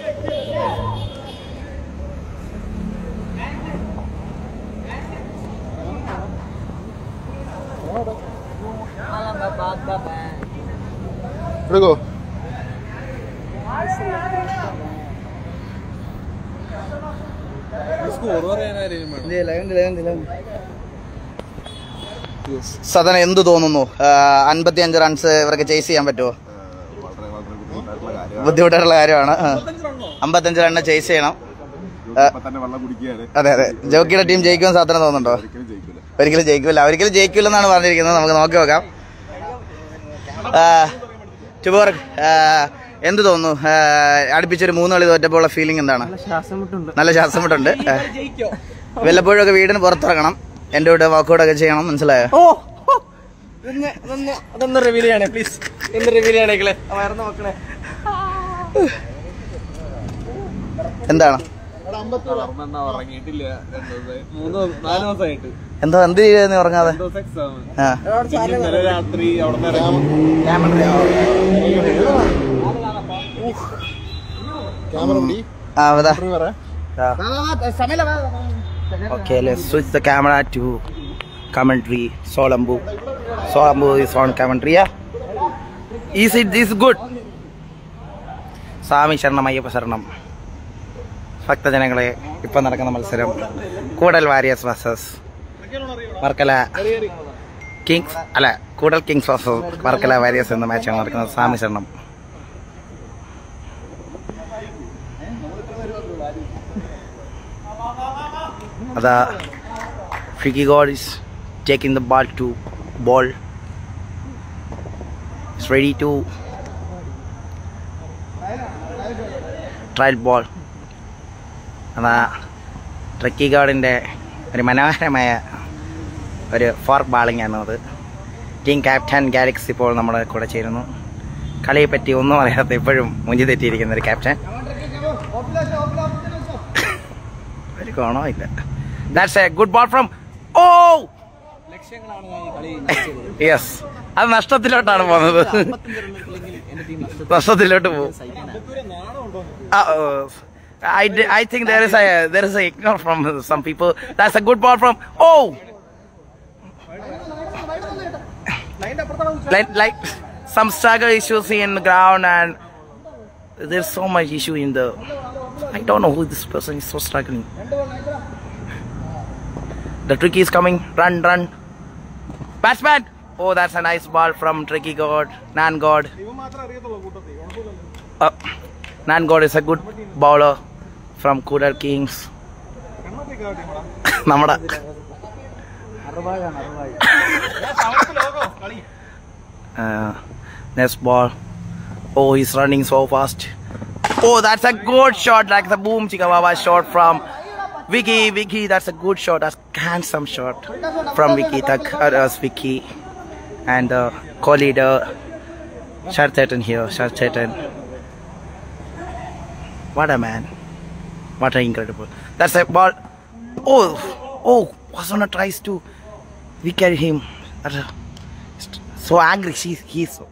എടുക്കോ സദന എന്ത് തോന്നുന്നു അൻപത്തി അഞ്ച് റൺസ് ഇവർക്ക് ചേസ് ചെയ്യാൻ പറ്റുമോ ബുദ്ധിമുട്ടുള്ള കാര്യമാണ് അമ്പത്തഞ്ച് റണ്ണ് ചേസ് ചെയ്യണം ആ, അതെ അതെ ജോക്കിയുടെ ടീം ജയിക്കുമെന്ന് സാധനം തോന്നുന്നുണ്ടോ ഒരിക്കലും ജയിക്കില്ല ഒരിക്കലും ജയിക്കില്ലെന്നാണ് പറഞ്ഞിരിക്കുന്നത് നമുക്ക് നോക്കി നോക്കാം ടുബോർ എന്ത് തോന്നുന്നു ആ, അടുപ്പിച്ചൊരു മൂന്ന് കളി തോറ്റപ്പോൾ ഫീലിംഗ് എന്താണ് നല്ല ശ്വാസം മുട്ടുണ്ട് ആ. വല്ലപ്പോഴും ഒക്കെ വീടിന് പുറത്തിറങ്ങണം എന്റെ കൂടെ വാക്കൗട്ട് ഒക്കെ ചെയ്യണം മനസ്സിലായോ ഓ അതൊന്ന് റിവീൽ ചെയ്യണേ പ്ലീസ് ഒന്ന് റിവീൽ ചെയ്യണേക്കളെ വയർന്ന മക്കളെ എന്താണ് എന്തോ എന്ത് ചെയ്യുന്നു ഉറങ്ങാതെ ആ ക്യാമറ പിടി ആ അതാ പറ Okay, let's switch the camera to commentary. Solambu. Solambu is on commentary, yeah? Is it this good? സ്വാമി ശരണം അയ്യപ്പ ശരണം ഭക്തജനങ്ങളെ ഇപ്പൊ നടക്കുന്ന മത്സരം Koodal warriors versus Varkala kings അല്ല Koodal kings versus Varkala warriors എന്ന മാച്ചാണ് നടക്കുന്നത് സ്വാമി ശരണം അതാ Freaky God is taking the ball to ball. Is ready to trial ball. അതാ ട്രക്കി ഗാർഡിൻ്റെ ഒരു മനോഹരമായ ഒരു ഫോർക്ക് ബാളിംഗ് ആണ് അത് ടീം ക്യാപ്റ്റൻ ഗാലക്സ് ഇപ്പോൾ നമ്മുടെ കൂടെ ചേരുന്നു കളിയെ പറ്റി ഒന്നും അറിയാത്ത ഇപ്പോഴും മുഞ്ചി തെറ്റിയിരിക്കുന്ന ഒരു ക്യാപ്റ്റൻ ഒരു ഗുണോ ഇല്ല that's a good ball from oh yes അത് നഷ്ടത്തിലോട്ടാണ് പോകുന്നത് നഷ്ടത്തിലോട്ട് പോകും I, I think there is a there is a ignore from some people. That's a good ball from oh. Like like some struggle issues in the ground and there's so much issue in the. I don't know who this person is so struggling. The tricky is coming. Run, run. Batsman. Oh, that's a nice ball from Tricky God. Nan God. Uh, Nan God is a good bowler from Kudar Kings. നമ്മുടെ Uh, next ball. Oh, he's running so fast. Oh, that's a good shot. Like the boom chikawawa shot from Vicky. Vicky, that's a good shot. That's handsome shot from Vicky. That uh, that's Vicky. And uh, co-leader Shartetan here. Shartetan. What a man. What an incredible. That's a ball. Oh, oh, Wasana tries to. We carry him. That's a, so angry. She's, he's so.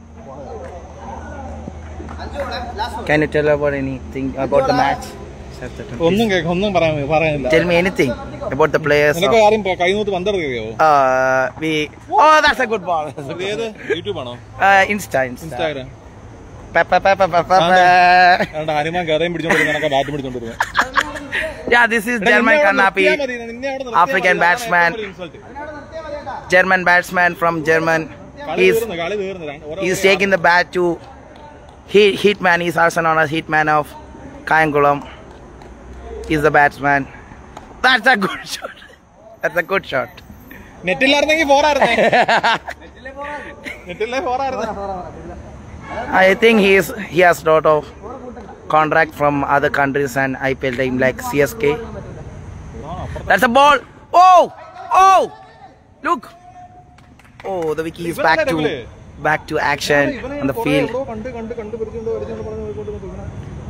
Can you tell about anything about the match? Shartetan, ഒന്നും കേൾക്ക ഒന്നും പറയാൻ പറയാനില്ല Tell me anything about the players. നിനക്ക് ആരും കൈനൂത്ത് പന്തറിയോ Uh, we. Oh, that's a good ball. ഇത് ഏത് യൂട്യൂബ് ആണോ Uh, Insta, Insta. Instagram Pa, pa, pa, pa, pa, pa, pa. അതുകൊണ്ട് ഹനുമാൻ കഥയും പിടിച്ചോണ്ട് നിനക്ക് ബാറ്റ് പിടിച്ചോണ്ടിരുന്നത് Yeah, this is German Kanapi, African batsman. German batsman from German. കളി He's തീർന്നു കളി തീർന്നു രണ്ട് ഓരോ he's taking the bat to hit hitman. He's also known as hitman of Kayangulam. He's the batsman. That's a good shot. That's a good shot. നെറ്റില്ലായിരുന്നെങ്കിൽ ഫോറായിരുന്നേ നെറ്റില്ലേ ഫോറായിരുന്നു I think he is he has lot of contract from other countries and IPL team like CSK. That's a ball. Oh, oh, look. Oh, the Vicky is back to back to action on the field. കണ്ട് കണ്ട് കണ്ട് പിടിച്ചോണ്ട് വരച്ചോണ്ട് പറഞ്ഞു പോയിക്കൊണ്ട് നിൽക്കുന്ന.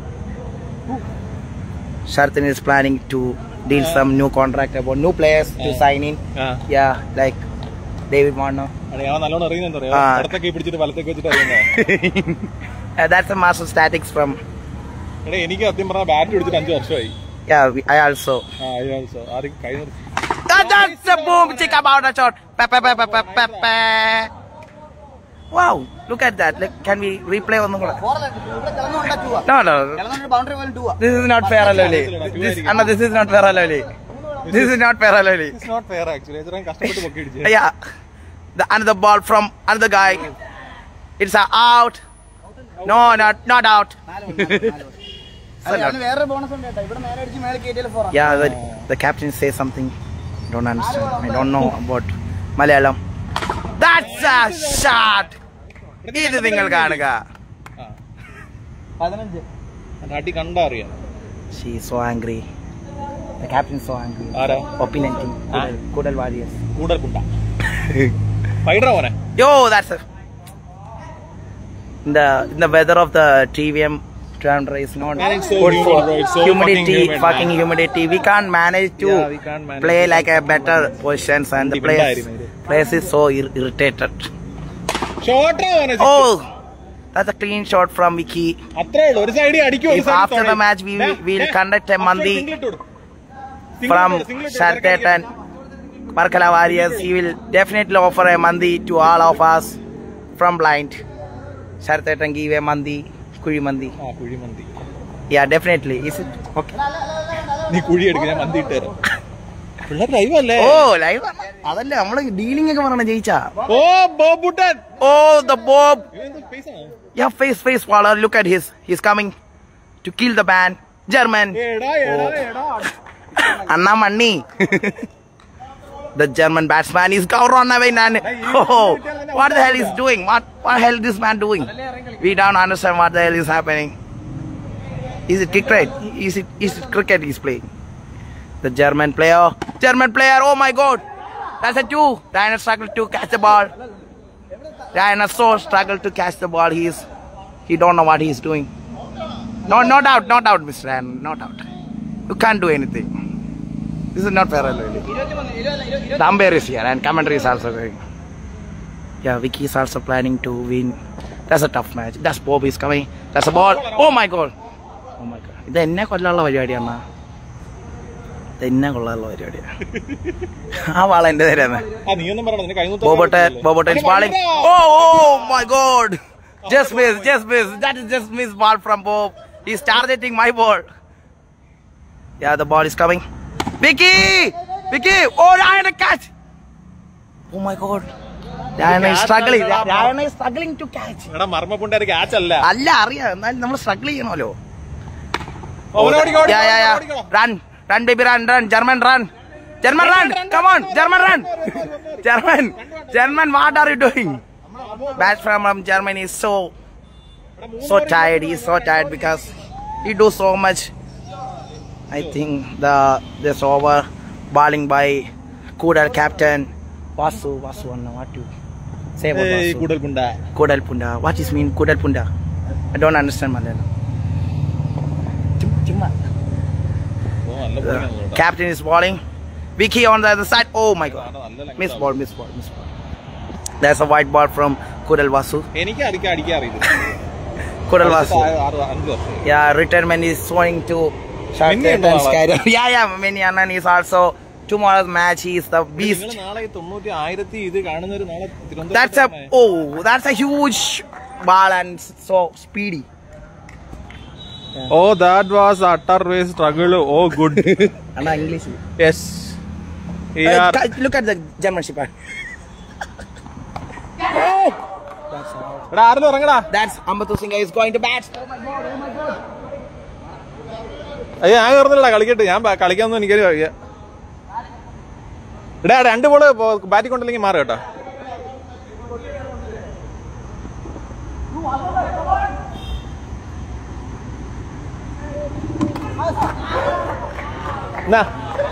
Shartan is planning to deal some new contract about new players to sign in. ആ Yeah, like David Warner. അടി, അവൻ നല്ലോണം അറിയുന്നുണ്ട് അറിയോ ആ. ഇടത്തൊക്കെ പിടിച്ചിട്ട് വലത്തേക്ക് വെച്ചിട്ട് അറിയുന്നത് Uh, that's a master statics from. എടാ എനിക്ക് സത്യം പറഞ്ഞാൽ ബാറ്റ് പിടിച്ചിട്ട് അഞ്ച് വർഷമായി Yeah, we, I also. ആ അയ്യോ, so ആദ്യം കൈ നിർത്തി That, that's a boom chick about a shot. Pa, pa, pa, pa, pa, pa, pa. Wow, look at that. Like, can we replay on the No, no. This is not fair, Aloli. This, Anna, this is not fair, Aloli. This is not fair, Aloli. It's not fair actually ഇത്രയും കഷ്ടപ്പെട്ട് പൊക്കി ഇടിച്ചു Yeah. The another ball from another guy. It's a out. No, not not out. So not- വേറൊരു ബോണസ് ഉണ്ട് കേട്ടോ ഇവിടെ നേരെ അടിച്ച് മേലെ കയറ്റിയാൽ ഫോറാ Yeah, the, the captain says something. Don't understand. I don't know about Malayalam. That's a shot. ഇത് നിങ്ങൾ കാണുക പതിനഞ്ച് നാട്ടി കണ്ടാ അറിയാം She is so angry. The captain is so angry. ആരാ Opinion team. Kudal, Kudal Warriors. കൂടുതൽ കുണ്ട ഫൈഡറ മോനെ Yo, that's a. In the in the weather of the TVM Trivandrum is not Man, it's so good humid, for bro. It's so humidity, fucking humid, fucking man. humidity. We can't manage to Yeah, we can't manage play to- like a better positions, and the Even players diary, maybe. players is so ir- irritated. ഷോട്ടാ മോനെ Oh, that's a clean shot from Vicky. അത്രേ ഉള്ളൂ ഒരു സൈഡിൽ അടിക്കും ഒരു If side after the തുഴയും. match we they, will- we will they, conduct a after Mandi single ഇട്ടു. Single from ഇട്ടു, single ഇട്ടു, Shartet ഇടയ്ക്ക് and Parkala Warriors. He will definitely offer a mandi to all of us from blind. Shartet and give a mandi, Kuri mandi. ആ കുഴി മന്തി Yeah, definitely. Is it okay? നീ കുഴി എടുക്കുക ഞാൻ മന്തി ഇട്ട് തരാം പിള്ളേർ ലൈവ് അല്ലേ Oh, live. അതല്ല നമ്മള് ഡീലിംഗ് ഒക്കെ പറയണ ജയിച്ചാ ഓ ബോബുട്ടൻ Oh, the Bob. സ്പേസ് ആണ് Yeah, face, face, Waller. Look at his. He's coming to kill the band. German. എടാ എടാ എടാ Anna Manni. the German batsman is run away and oh, what the hell is doing? What what hell this man doing? We don't understand what the hell is happening. Is it cricket? Is it is it cricket he's playing? The German player, German player. Oh my God, that's a two. Diana struggled to catch the ball. Diana so struggled to catch the ball. He's he don't know what he's doing. No, not out, not out, Mr. Ryan, not out. You can't do anything. This is not fair, really. The umpire is here and commentary is also going. Yeah, Vicky is also planning to win. That's a tough match. That's Bob is coming. That's a ball. Oh my god. Oh my god. ഇത് എന്നെ കൊല്ലാനുള്ള പരിപാടിയാണ് ഇത് എന്നെ കൊള്ളാനുള്ള പരിപാടിയാണ് ആ വാള എന്റെ തരാന്ന് ആ നീ ഒന്നും പറയണ്ട നിന്റെ കൈ Bobotan, Bobotan is balling. Oh, oh my god. Just miss, just miss. That is just miss ball from Bob. He's targeting my ball. Yeah, the ball is coming. Vicky! Vicky! Oh, Diana catch! Oh my god. Diana is struggling. Diana is struggling to catch. എടാ മർമ്മപ്പുണ്ടായി ക്യാച്ച് അല്ല അല്ല അറിയാം എന്നാലും നമ്മൾ സ്ട്രഗിൾ ചെയ്യണമല്ലോ ഓടി, ഓടി, ഓടി, Yeah, yeah, ഓടി, yeah. ഓടി. Run, run, baby, run, run. German, run. German run! Come on! German run! German! German, what are you doing? Bat from um, Germany is so so tired. He's so tired because he do so much. I think the this over bowling by Kudal captain Vasu Vasu. Anna, What you say about ഏയ് Vasu? കൂടുതൽ പുണ്ട Kudal Punda. What is mean Kudal Punda? I don't understand Malayalam. Chumma. ഓ നല്ല bowling ആണ് കേട്ടോ. Captain is bowling. Vicky on the other side. Oh my god. നല്ല length Miss ആണ്. ball, miss ball, miss ball. There's a white ball from Kudal Vasu. എനിക്ക് അടിക്കാൻ അടിക്കാൻ അറിയില്ല Kudal Vasu. ആറ് ആറ് അഞ്ച് വർഷം Yeah, retirement is showing to Minnie ഉണ്ടോ Shartetan's നാളെ? career. Yeah, yeah, Minnie Annan is also tomorrow's match. He is the നിങ്ങൾ beast. നാളെ ഈ തൊണ്ണൂറ്റി ആയിരത്തി ഇത് കാണുന്നവര് നാളെ That's a oh, that's a huge ball and so speedy. Oh that was utter way struggle oh good And English. Yes Uh, ca- look at the German shipper. എടാ ആരെങ്കിലും ഇറങ്ങടാ That's Ambatu Singh is going to bat. അയ്യോ ഞാൻ കയറുന്നില്ല കളിക്കട്ടെ ഞാൻ ബ- കളിക്കാനൊന്നും എനിക്കൊരു കഴിയ എടാ രണ്ട് ബോള് ബാറ്റിംഗ് കൊണ്ടില്ലെങ്കിൽ മാറി കേട്ടോ എന്നാ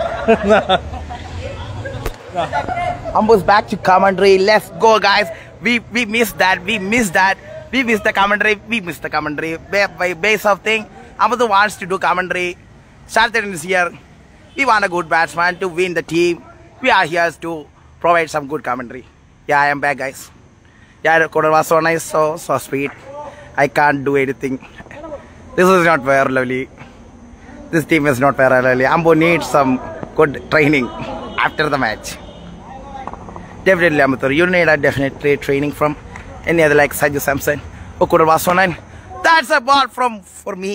Ambu's back to commentary. Let's go, guys. We we missed that. We missed that. We missed the commentary. We missed the commentary. By, by base of thing, Ambu wants to do commentary. Shartan is here. We want a good batsman to win the team. We are here to provide some good commentary. Yeah, I am back, guys. Yeah, Kodar was so nice, so so sweet. I can't do anything. This is not fair, lovely. This team is not fair, lovely. Ambu needs some good training after the match. Definitely, Amateur. You need a definitely training from any other like Sanju Samson or Kural Vasonan. That's a ball from for me.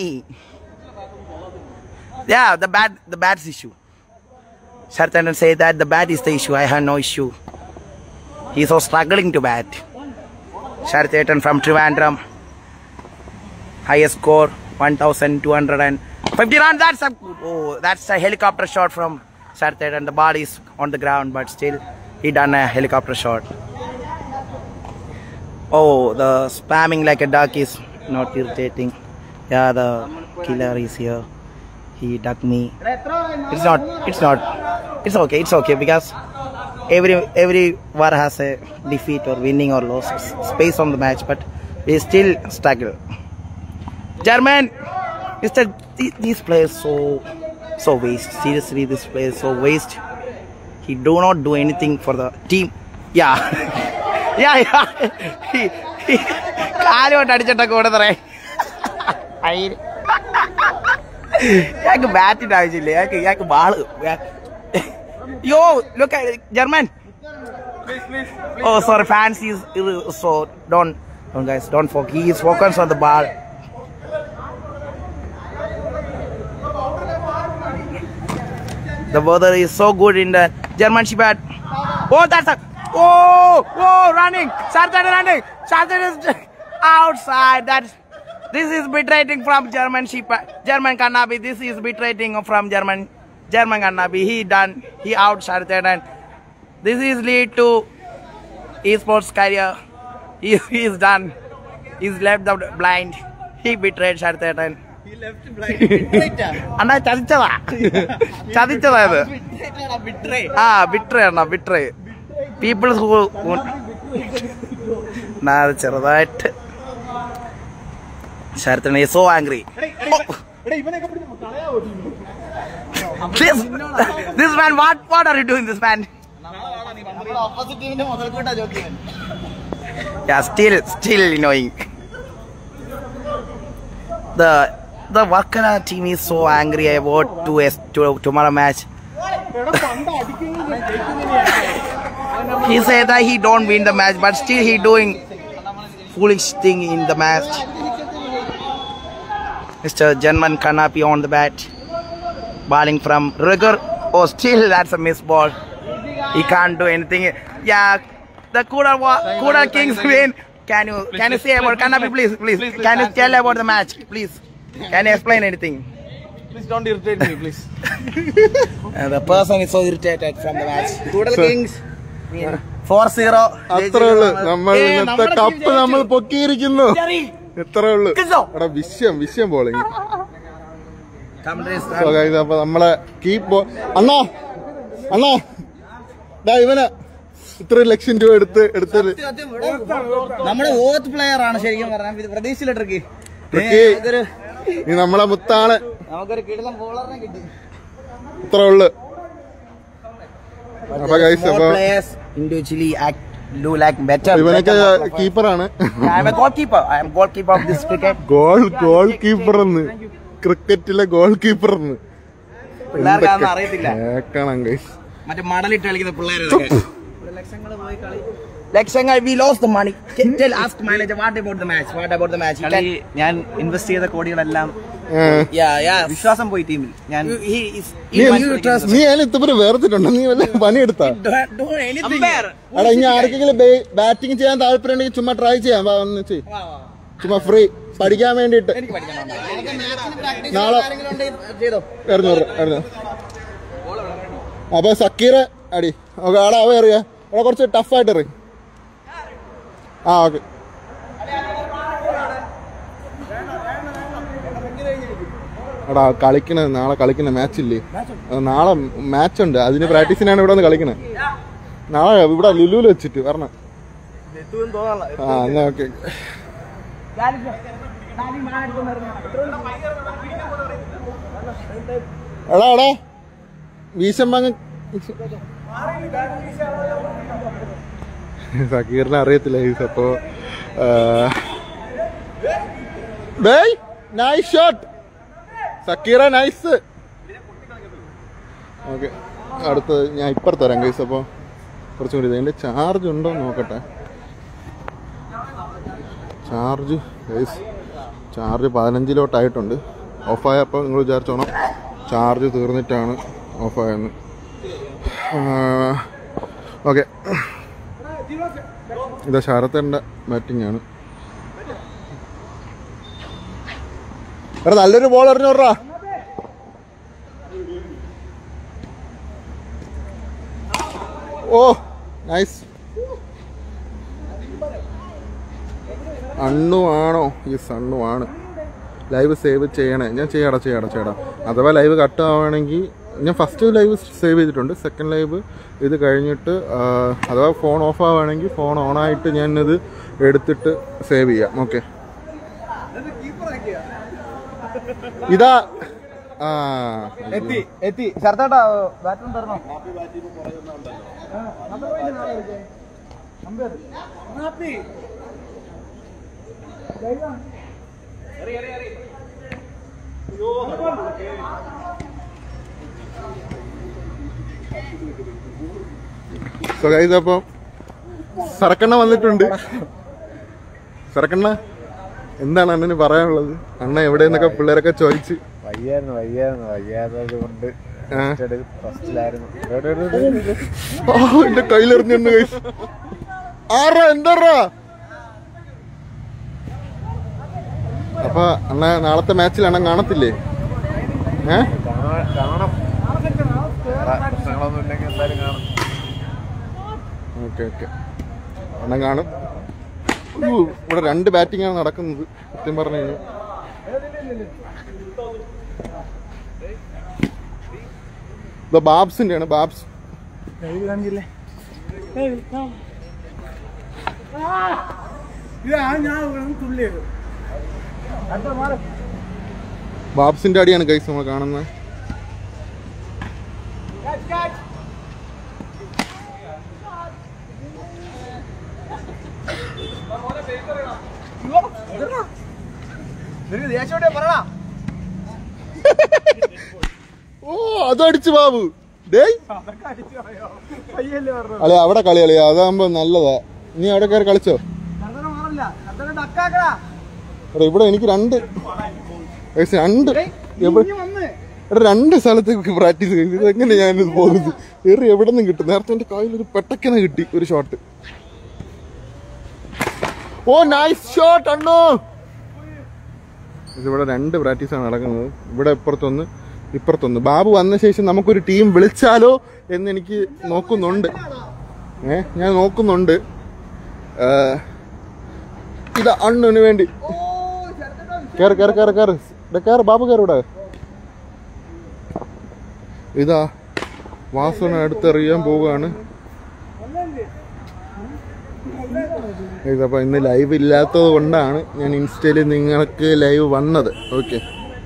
Yeah, the bat, the bat's issue. Shartan say that the bat is the issue. I have no issue. He's so struggling to bat. Shartan from Trivandrum. Highest score 1250 runs. That's a oh, that's a helicopter shot from Shartan, and the ball is on the ground, but still he done a helicopter shot. Oh, the spamming like a duck is not irritating. Yeah, the killer is here. He ducked me. It's not. It's not. It's okay. It's okay because every every war has a defeat or winning or loss s- space on the match, but we still struggle. German, Mister, th- these players so so waste. Seriously, this player is so waste. He do not do anything for the team. Yeah, yeah, yeah. He, he, കാലുകൊണ്ട് അടിച്ചിട്ടൊക്കെ കൊടുത്തറേ ഞങ്ങൾക്ക് ബാറ്റിന്റെ ആവശ്യമില്ല ഞങ്ങൾക്ക് ഞങ്ങൾക്ക് ball yo look German Oh, sorry, fans is so don't don't guys don't focus. He is focused on the ball. The weather is so good in the German Shepherd. Oh, that's a oh oh running. Sartan running. Sartan is outside. That's this is bit rating from German Shepherd. German Kannabi. This is bit rating from German German Kannabi. He done. He out Sartan and this is lead to esports career. He, he is done. He's left the blind. He betrayed Shartatan. അണ്ണാ ചതിച്ചതാ ചതിച്ചതാ ഇത് ആ ബിട്രേ അണ്ണാ ബിട്രേ പീപ്പിൾസ് അത് ചെറുതായിട്ട് ശരത്തണ so angry this man what what are you doing this man Yeah, still, still annoying. The the Wakana team is so angry about to to tomorrow match. he said that he don't win the match, but still he doing foolish thing in the match. Mr. German Kanapi on the bat, bowling from Ruger. Oh, still that's a miss ball. He can't do anything. Yeah, the Kuda wa- Kuda Kings win. Can you can you say about Kanapi, please, please? Can you tell about the match, please? Can you explain anything? Please don't irritate me, please. the person is so irritated from the match. Total Kings. 4-0. അത്രേ ഉള്ളു നമ്മൾ ഇന്നത്തെ കപ്പ് നമ്മൾ പൊക്കിയിരിക്കുന്നു എത്രേ ഉള്ളു എടാ വിഷയം വിഷയം ബോളിങ് സോ ഗൈസ് അപ്പൊ നമ്മളെ കീപ്പ് അണ്ണാ അണ്ണാ ദാ ഇവന് ഇത്ര ലക്ഷം രൂപ എടുത്ത് എടുത്തത് നമ്മുടെ ഓത്ത് പ്ലെയർ ആണ് ശരിക്കും പറഞ്ഞാൽ പ്രതീക്ഷിച്ചില്ല ട്രിക്കി ട്രിക്കി. നീ നമ്മളെ മുത്താണ് നമുക്കൊരു കിടലം ബോളറിനെ കിട്ടി ഇത്ര ഉള്ളു അപ്പൊ ഗൈസ് അപ്പൊ players individually act do like better ഇവനൊക്കെ കീപ്പറാണ് I am a goalkeeper I am goalkeeper of this cricket goal goalkeeper എന്ന് ക്രിക്കറ്റിലെ ഗോൾ കീപ്പർ എന്ന് പിള്ളേർക്ക് അതൊന്നും അറിയത്തില്ല കേക്കണം ഗൈസ് മറ്റേ മടലിട്ട് കളിക്കുന്ന പിള്ളേരൊക്കെ ലക്ഷങ്ങൾ we lose the money tell ask manager what about the match what about the match കളി ഞാൻ ഇൻവെസ്റ്റ് ചെയ്ത കോടികളെല്ലാം യാ യാ വിശ്വാസം പോയി ടീമിൽ ഞാൻ he is നീ നീ അതിന് ഇത്തപ്പുറം വേർത്തിട്ടുണ്ടോ നീ വല്ല പണിയെടുത്താ do anything എടാ ഇനി ആർക്കെങ്കിലും ബാറ്റിംഗ് ചെയ്യാൻ താല്പര്യം ഉണ്ടെങ്കിൽ ചുമ്മാ ട്രൈ ചെയ്യാം വാ ഒന്ന് ചെയ് ചുമ്മാ ഫ്രീ പഠിക്കാൻ വേണ്ടിട്ട് നാളെ ചെയ്തോ എറിഞ്ഞു എറിഞ്ഞു അപ്പൊ സക്കീർ അടി ഓക്കെ ആടാ അവ എറിയ അവിടെ കുറച്ച് ടഫായിട്ട് എറി ആ ഓക്കെ എടാ കളിക്കണ നാളെ കളിക്കുന്ന മാച്ച് ഇല്ലേ അത് നാളെ മാച്ച് ഉണ്ട് അതിന് പ്രാക്ടീസിനാണ് ഇവിടെ വന്ന് കളിക്കണേ നാളെ ഇവിടെ ലുലുവിൽ വെച്ചിട്ട് വരണം ആ എന്നാ ഓക്കെ എടാ എടാ വീശമ്പങ്ങ് സക്കീറിനെ അറിയത്തില്ല ഈ അപ്പോ നൈസ് ഷോട്ട് സക്കീറ നൈസ് ഓക്കെ അടുത്ത് ഞാൻ ഇപ്പുറത്ത് തരാം കൈസ് അപ്പോൾ കുറച്ചും കൂടി ഇതിൻ്റെ ചാർജ് ഉണ്ടോ എന്ന് നോക്കട്ടെ ചാർജ് കൈസ് ചാർജ് പതിനഞ്ചിലോട്ടായിട്ടുണ്ട് ഓഫായപ്പോൾ നിങ്ങൾ വിചാരിച്ചോണം ചാർജ് തീർന്നിട്ടാണ് ഓഫായെന്ന് ഓക്കെ ഇതാ ശരത്തേൻ്റെ ബാറ്റിംഗ് ആണ് എടാ നല്ലൊരു ബോൾ എറിഞ്ഞോറാ ഓ നൈസ് അണ്ണു ആണോ യെസ് അണ്ണു ആണ് ലൈവ് സേവ് ചെയ്യണേ ഞാൻ ചെയ്യാടാ ചെയ്യാടാ ചെയ്യടാ അഥവാ ലൈവ് കട്ട് ആവുകയാണെങ്കിൽ ഞാൻ ഫസ്റ്റ് ലൈവ് സേവ് ചെയ്തിട്ടുണ്ട് സെക്കൻഡ് ലൈവ് ഇത് കഴിഞ്ഞിട്ട് ആ, അഥവാ ഫോൺ ഓഫ് ആവുകയാണെങ്കിൽ ഫോൺ ഓൺ ആയിട്ട് ഞാൻ ഇത് എടുത്തിട്ട് സേവ് ചെയ്യാം ഓക്കെ ഇതാ ആ എത്തി എത്തി ശരത്തേട്ടാ ബാറ്ററി തരണോ സോ ഗൈസ് അപ്പം സറക്കണ്ണ വന്നിട്ടുണ്ട് സറക്കണ്ണ എന്താണ് അണ്ണന് പറയാനുള്ളത് അണ്ണ എവിടെയെന്നൊക്കെ പിള്ളേരൊക്കെ ചോദിച്ച് വയ്യായിരുന്നു വയ്യായിരുന്നു വയ്യാത്തത് കൊണ്ട് ആ. ഫസ്റ്റിലായിരുന്നു ഓ എന്റെ കയ്യിലെറിഞ്ഞു ഗൈസ് ആറാ എന്താറാ അപ്പൊ അണ്ണ നാളത്തെ മാച്ചിൽ അണ്ണൻ കാണത്തില്ലേ ഏ കാണാം പ്രശ്നങ്ങളൊന്നും ഇല്ലെങ്കിൽ എന്തായാലും കാണാം ഓക്കെ ഓക്കെ അണ്ണൻ കാണും ഉയ്യോ, ഇവിടെ രണ്ട് ബാറ്റിംഗ് ആണ് നടക്കുന്നത് സത്യം പറഞ്ഞു കഴിഞ്ഞാൽ ഇത് ബാബ്സിന്റെ ആണ് ബാബ്സ് ബാബ്സിന്റെ അടിയാണ് കൈസ് നമ്മൾ കാണുന്നത് ഓ അതടിച്ചു ബാബു ഡേയ് അല്ലെ അവിടെ കളി കളിയാ അതാകുമ്പോ നല്ലതാ നീ അവിടെ കയറി കളിച്ചോ എടാ ഇവിടെ എനിക്ക് രണ്ട് guys, രണ്ട് എവിടെ- എടാ രണ്ട് സ്ഥലത്ത് പ്രാക്ടീസ് ചെയ്തു ഇത് എങ്ങനെ ഞാനിത് പോകുന്നത് എറി എവിടെ നിന്നും കിട്ടും നേരത്തെ എന്റെ കയ്യിൽ ഒരു പെട്ടക്കനെ കിട്ടി ഒരു ഷോട്ട് ഓ നൈസ് ഷോട്ട് അണ്ണോ ഇതിവിടെ രണ്ട് പ്രാക്ടീസാണ് നടക്കുന്നത് ഇവിടെ ഇപ്പുറത്തൊന്ന് ഇപ്പുറത്തൊന്ന് ബാബു വന്ന ശേഷം നമുക്കൊരു ടീം വിളിച്ചാലോ എന്ന് എനിക്ക് നോക്കുന്നുണ്ട് ഏ ഞാൻ നോക്കുന്നുണ്ട് ഏ, ഇതാ അണ്ണന് വേണ്ടി കേറ് കേറ് കേറ് കേറ് ഇവിടെ കേറ് ബാബു കേറ് ഇവിടെ ഇതാ വാസന അടുത്തെറിയാൻ പോവുകയാണ് ഇതപ്പോ ഇന്ന് ലൈവ് ഇല്ലാത്തത് കൊണ്ടാണ് ഞാൻ ഇൻസ്റ്റയിൽ നിങ്ങൾക്ക് ലൈവ് വന്നത് ഓക്കെ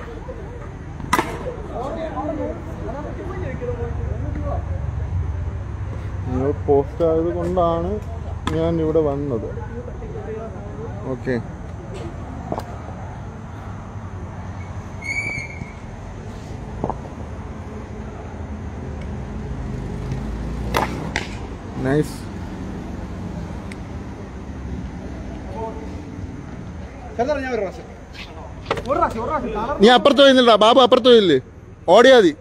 നിങ്ങൾ പോസ്റ്റ് ആയത് കൊണ്ടാണ് ഞാൻ ഇവിടെ വന്നത് ഓക്കെ നൈസ് നീ അപ്പുറത്ത് പോയില്ലടാ ബാബു അപ്പുറത്ത് പോയില്ലേ ഓടിയാ മതി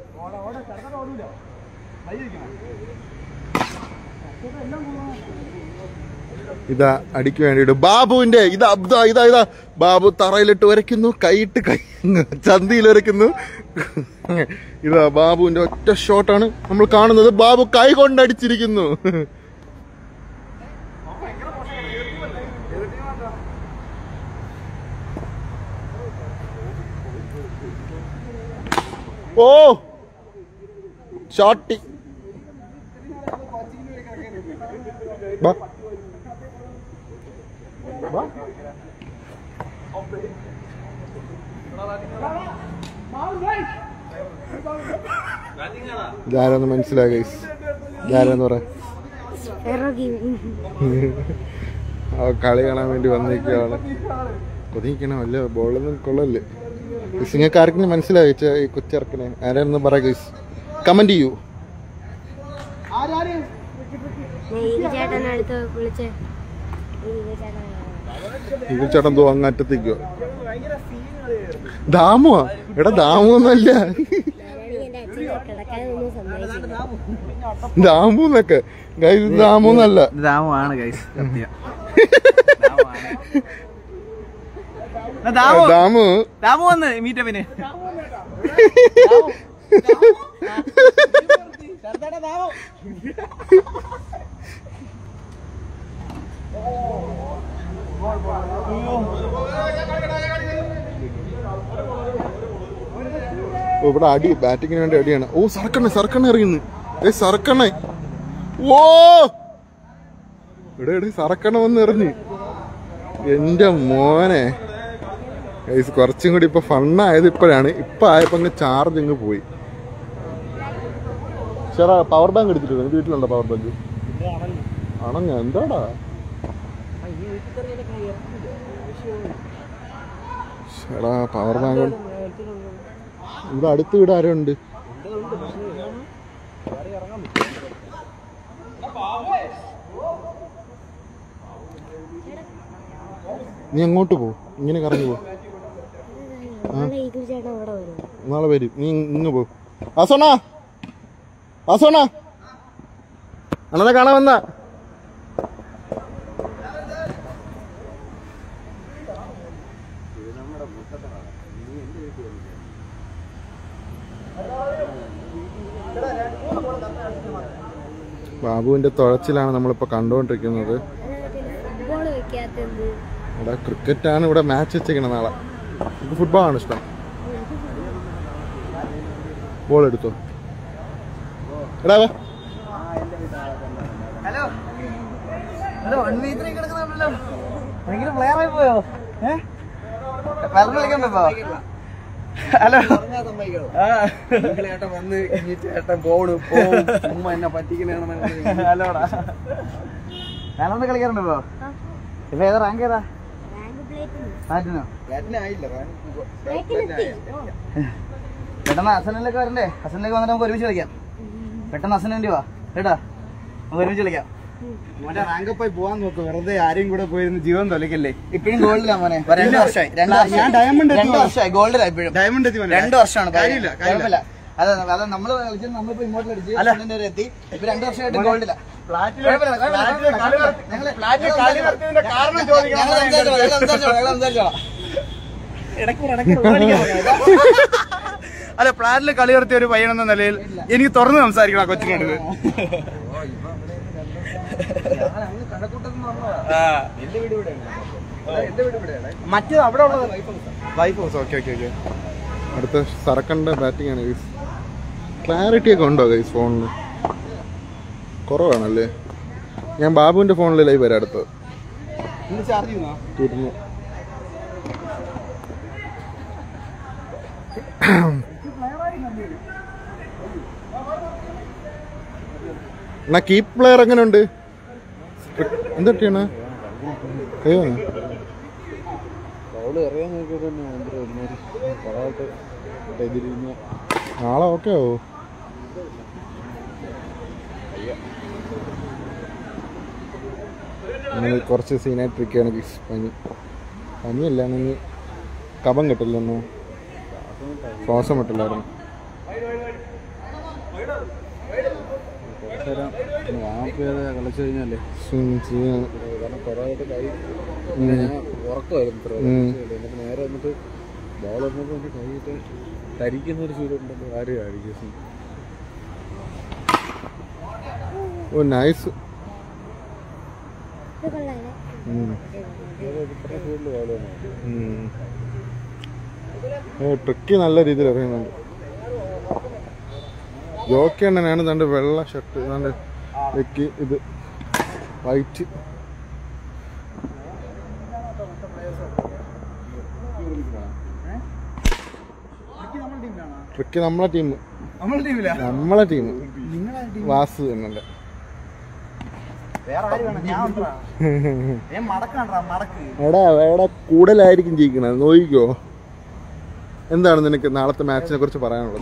ഇതാ അടിക്ക് വേണ്ടിയിട്ട് ബാബുവിന്റെ ഇതാ ഇതാ ഇതാ ഇതാ ബാബു തറയിലിട്ട് ഉരയ്ക്കുന്നു കൈയിട്ട് കൈ ചന്തിയിൽ ഉരയ്ക്കുന്നു ഇതാ ബാബുവിന്റെ ഒറ്റ ഷോട്ടാണ് നമ്മൾ കാണുന്നത് ബാബു കൈ കൊണ്ടടിച്ചിരിക്കുന്നു ഓ ഷോട്ടി ബാ ബാ ഇതാരെന്ന് മനസ്സിലായി ഗൈസ് ഇതാരെന്ന് പറ ആ കളി കാണാൻ വേണ്ടി വന്നിരിക്കുകയാണ് കൊതിക്കണം അല്ല ബോളൊന്നും കൊള്ളല്ലേ ഗൈസ് നിങ്ങൾക്ക് ആർക്കെങ്കിലും മനസ്സിലായി ചെ- ഈ കൊച്ചിറക്കനെ ആരാണെന്ന് പറ ഗൈസ് കമന്റ് ചെയ്യൂ ചേട്ടനെ അടുത്ത് വിളിച്ച് ഇത് ചേട്ടൻ തോ അങ്ങറ്റത്തേക്കോ ദാമുവാ എടാ ദാമു ഒന്നല്ല എന്റെ അച്ഛൻ കിടക്കാനൊന്നും സമ്മതിച്ചില്ല ദാമു എന്നൊക്കെ ഗൈസ് ദാമു എന്നല്ല ദാമുവാണ് ഗൈസ് ദാമു ദാമു ദാമു വന്ന് മീറ്റപ്പിന് ഓ, ഇവിടെ അടി ബാറ്റിങ്ങിന് വേണ്ടി അടിയാണ് ഓ സർക്കണ്ണ സർക്കണ്ണ എറിയുന്നു ഏ സർക്കണ്ണ ഓ ഇവിടെ ഇവിടെ സർക്കണ്ണ വന്ന് എറിഞ്ഞ് എന്റെ മോനെ ഗൈസ് കുറച്ചും കൂടി ഇപ്പൊ ഫണ്ണായത് ഇപ്പോഴാണ് ഇപ്പൊ ആയപ്പോ അങ്ങ് ചാർജ് അങ്ങ് പോയി ചേട്ടാ പവർ ബാങ്ക് എടുത്തിട്ടുണ്ട് നിന്റെ വീട്ടിലുണ്ടോ പവർ ബാങ്ക് അണങ്ങ എന്താടാ ചേടാ പവർ ബാങ്ക് ഇവിടെ അടുത്ത് വീട് ആരുണ്ട് നീ അങ്ങോട്ട് പോ ഇങ്ങനെ കറങ്ങി പോ നാളെ ഈഗിൾ ചേട്ടൻ അവിടെ വരും നാളെ വരും നീ ഇങ്ങ് പോ വാസോണ വാസോണ അണ്ണനെ കാണാൻ വന്ന ബാബുവിന്റെ തുഴച്ചിലാണ് നമ്മളിപ്പോ കണ്ടുകൊണ്ടിരിക്കുന്നത് ഫുട്ബോൾ വെക്കാത്തത് ഇവിടെ ക്രിക്കറ്റാണ് ഇവിടെ മാച്ച് വെച്ചേക്കണത് നാളെ എനിക്ക് ഫുട്ബോളാണ് ഇഷ്ടം ബോൾ എടുത്തോ എടാ വാ. ഹലോ ഹലോ വൺ വീ ത്രീ കിടക്കുന്നുണ്ടല്ലോ ഭയങ്കര പ്ലെയർ ആയി പോയോ ഏഹ് പറഞ്ഞു കളിക്കാൻ പോ ഹലോ ചേട്ടൻ വന്ന് ഈ ചേട്ടൻ പോണ് പോവും ഉമ്മ എന്നെ പറ്റിക്കണേണെന്ന് ഹലോടാ ഞാനൊന്ന് കളിക്കാറുണ്ട് ഇപ്പൊ ഇപ്പൊ ഏതാ റാങ്ക് ഏതാ റാങ്ക് പ്ലേറ്റ് മാറ്റിനോ ചേട്ടനായില്ല പെട്ടെന്ന് ഹസനിലേക്ക് വരണ്ടേ ഹസനിലേക്ക് വന്നിട്ട് നമുക്ക് ഒരുമിച്ച് കളിക്കാം പെട്ടെന്ന് ഹസനിന്റെ വാ കേട്ടാ നമുക്ക് ഒരുമിച്ച് കളിക്കാം മോനെ റാങ്കപ്പായി പോവാൻ നോക്ക് വെറുതെ ആരെയും കൂടെ പോയിരുന്ന് ജീവൻ തൊലക്കല്ലേ ഇപ്പോഴും ഗോൾഡിലാ മോനെ രണ്ട് വർഷമായി രണ്ട് ഞാൻ വർഷമായി diamond എത്തി രണ്ട് മോനെ. വർഷമായി ഗോൾഡിലാ ഇപ്പോഴും ഡയമണ്ട് എത്തി മോനെ. രണ്ട് വർഷമാണ് കാര്യമില്ല, കാര്യമില്ല. കുഴപ്പമില്ല അതെ അതെ നമ്മള് കളിച്ചത് നമ്മളിപ്പോ ഇങ്ങോട്ട് അടിച്ച് ഹസനിന്റെ വരെ എത്തി ഇപ്പൊ രണ്ട് വർഷമായിട്ട് ഗോൾഡിലാ ഫ്ലാറ്റില് ഫ്ലാറ്റില് കളി നിർത്തി- ഫ്ലാറ്റില് കളി നിർത്തിയതിന്റെ കാരണം ചോദിക്കണം അല്ല പ്ലാനിൽ കളി നിർത്തിയ ഒരു പയ്യനെന്ന നിലയിൽ എനിക്ക് തുറന്ന് സംസാരിക്കണം ആ കൊച്ചിനടുത്ത് മറ്റേത് അവിടെ ഉള്ളത് life house okay okay okay അടുത്ത സറക്കണ്ട ബാറ്റിംഗ് ആണ് ഗൈസ് ക്ലാരിറ്റി ഒക്കെ ഉണ്ടോ ഗൈസ് ഫോണിൽ കുറവാണല്ലേ ഞാൻ ബാബുവിന്റെ ഫോണിൽ ലൈവ് വരാം അടുത്തത് ചാർജ് ചെയ്യുന്നോ തീർന്നു എന്നാ കീപ്പ് പ്ലെയർ എങ്ങനെ ഉണ്ട് എന്തൊക്കെയാണ് അയ്യോ നാളെ ഓക്കെ ആവോ അങ്ങനെ കുറച്ച് സീനായിട്ടിരിക്കുകയാണ് ഗീസ് പനി പനിയല്ല നിങ്ങൾ കഫം കിട്ടില്ലെന്നോ ശ്വാസം കിട്ടില്ലായിരുന്നു കളിച്ചു കഴിഞ്ഞാലേ ഉം, ശരിയാണ്. കാരണം കുറെ ആയിട്ട് കൈ ഉം. ഉറക്കമായിരുന്നു ഇത്ര ഉം. എന്നിട്ട് നേരെ വന്നിട്ട് ബോൾ വന്നപ്പോൾ എന്റെ കൈയിട്ട് തരിക്കുന്ന ഒരു ശീലം ഉണ്ടല്ലോ ആരും ആയിരിക്കും ഓ നൈസ് ഇത് കൊള്ളാല്ലേ ട്രിക്കി നല്ല രീതിയിൽ അറിയുന്നുണ്ട് ജോക്കി അണ്ണനാണ് തന്റെ വെള്ള ഷർട്ട് തന്റെ വെക്കി ഇത് വൈറ്റ് ട്രിക്കി നമ്മളെ ടീം നമ്മളെ ടീമില്ല നമ്മളെ ടീം വാസ് എന്നല്ല വേറെ ആര് വേണം ഞാൻ ഉണ്ടെടാ. ഞാൻ മടക്കാണ്ടാ മടക്ക് എടാ എടാ കൂടുതലായിരിക്കും ജയിക്കണത് നോക്കിക്കോ എന്താണ് നിനക്ക് നാളത്തെ മാച്ചിനെ കുറിച്ച് പറയാനുള്ളത്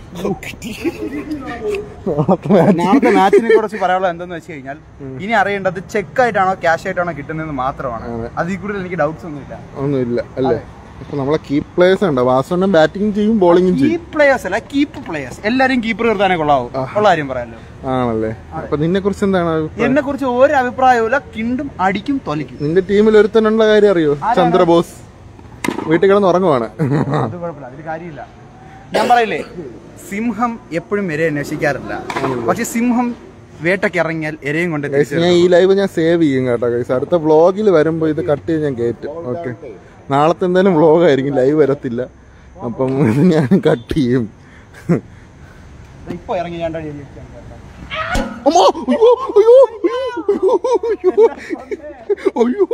നാളത്തെ മാച്ച് നാളത്തെ മാച്ചിനെ കുറിച്ച് പറയാനുള്ളത് എന്തെന്ന് വെച്ച് കഴിഞ്ഞാൽ ഇനി അറിയേണ്ടത് ചെക്ക് ആയിട്ടാണോ ക്യാഷ് ആയിട്ടാണോ കിട്ടുന്നതെന്ന് മാത്രമാണ് അതെ. അതിൽ കൂടുതൽ എനിക്ക് ഡൗട്ട്സ് ഒന്നുമില്ല ഒന്നുമില്ല അല്ലേ അപ്പൊ നമ്മളെ കീപ്പ് പ്ലേയേഴ്സ് ഉണ്ട് വാസണ്ണൻ ബാറ്റിംഗ് ചെയ്യും ബോളിംഗും ചെയ്യും കീപ്പ് പ്ലേയേഴ്സ് അല്ല കീപ്പ് പ്ലേയേഴ്സ് എല്ലാരും കീപ്പർ നിർത്താനേ കൊള്ളാവൂ ഉള്ള കാര്യം പറയാലോ ആണല്ലേ അപ്പൊ നിന്നെ കുറിച്ച് എന്താണ് അഭിപ്രായം? എന്നെ കുറിച്ച് ഒരു അഭിപ്രായവും കിണ്ടും അടിക്കും തൊലിക്കും നിന്റെ ടീമിൽ ഒരുത്തനുള്ള കാര്യം അറിയോ ചന്ദ്രബോസ് വീട്ടിൽ കിടന്ന് ഉറങ്ങുവാണ് അത് കുഴപ്പമില്ല അതിൽ കാര്യമില്ല ഞാൻ പറയില്ലേ സിംഹം എപ്പോഴും ഇരയെ അന്വേഷിക്കാറില്ല പക്ഷെ സിംഹം വേട്ടയ്ക്ക് ഇറങ്ങിയാൽ ഇരയും കൊണ്ട് Guys, തിരിച്ചു ഞാൻ ഈ ലൈവ് ഞാൻ സേവ് ചെയ്യും കേട്ടോ ഗൈസ് അടുത്ത വ്ളോഗിൽ വരുമ്പോ ഇത് കട്ട് ചെയ്ത് ഞാൻ കയറ്റും ഓക്കെ നാളത്തെ എന്തായാലും വ്ളോഗ് ആയിരിക്കും ലൈവ് വരത്തില്ല അപ്പം ഇത് ഞാൻ കട്ട് ചെയ്യും ഇപ്പൊ ഇറങ്ങി ഞാൻ അമ്മോ! അയ്യോ! അയ്യോ! അയ്യോ! അയ്യോ! അയ്യോ!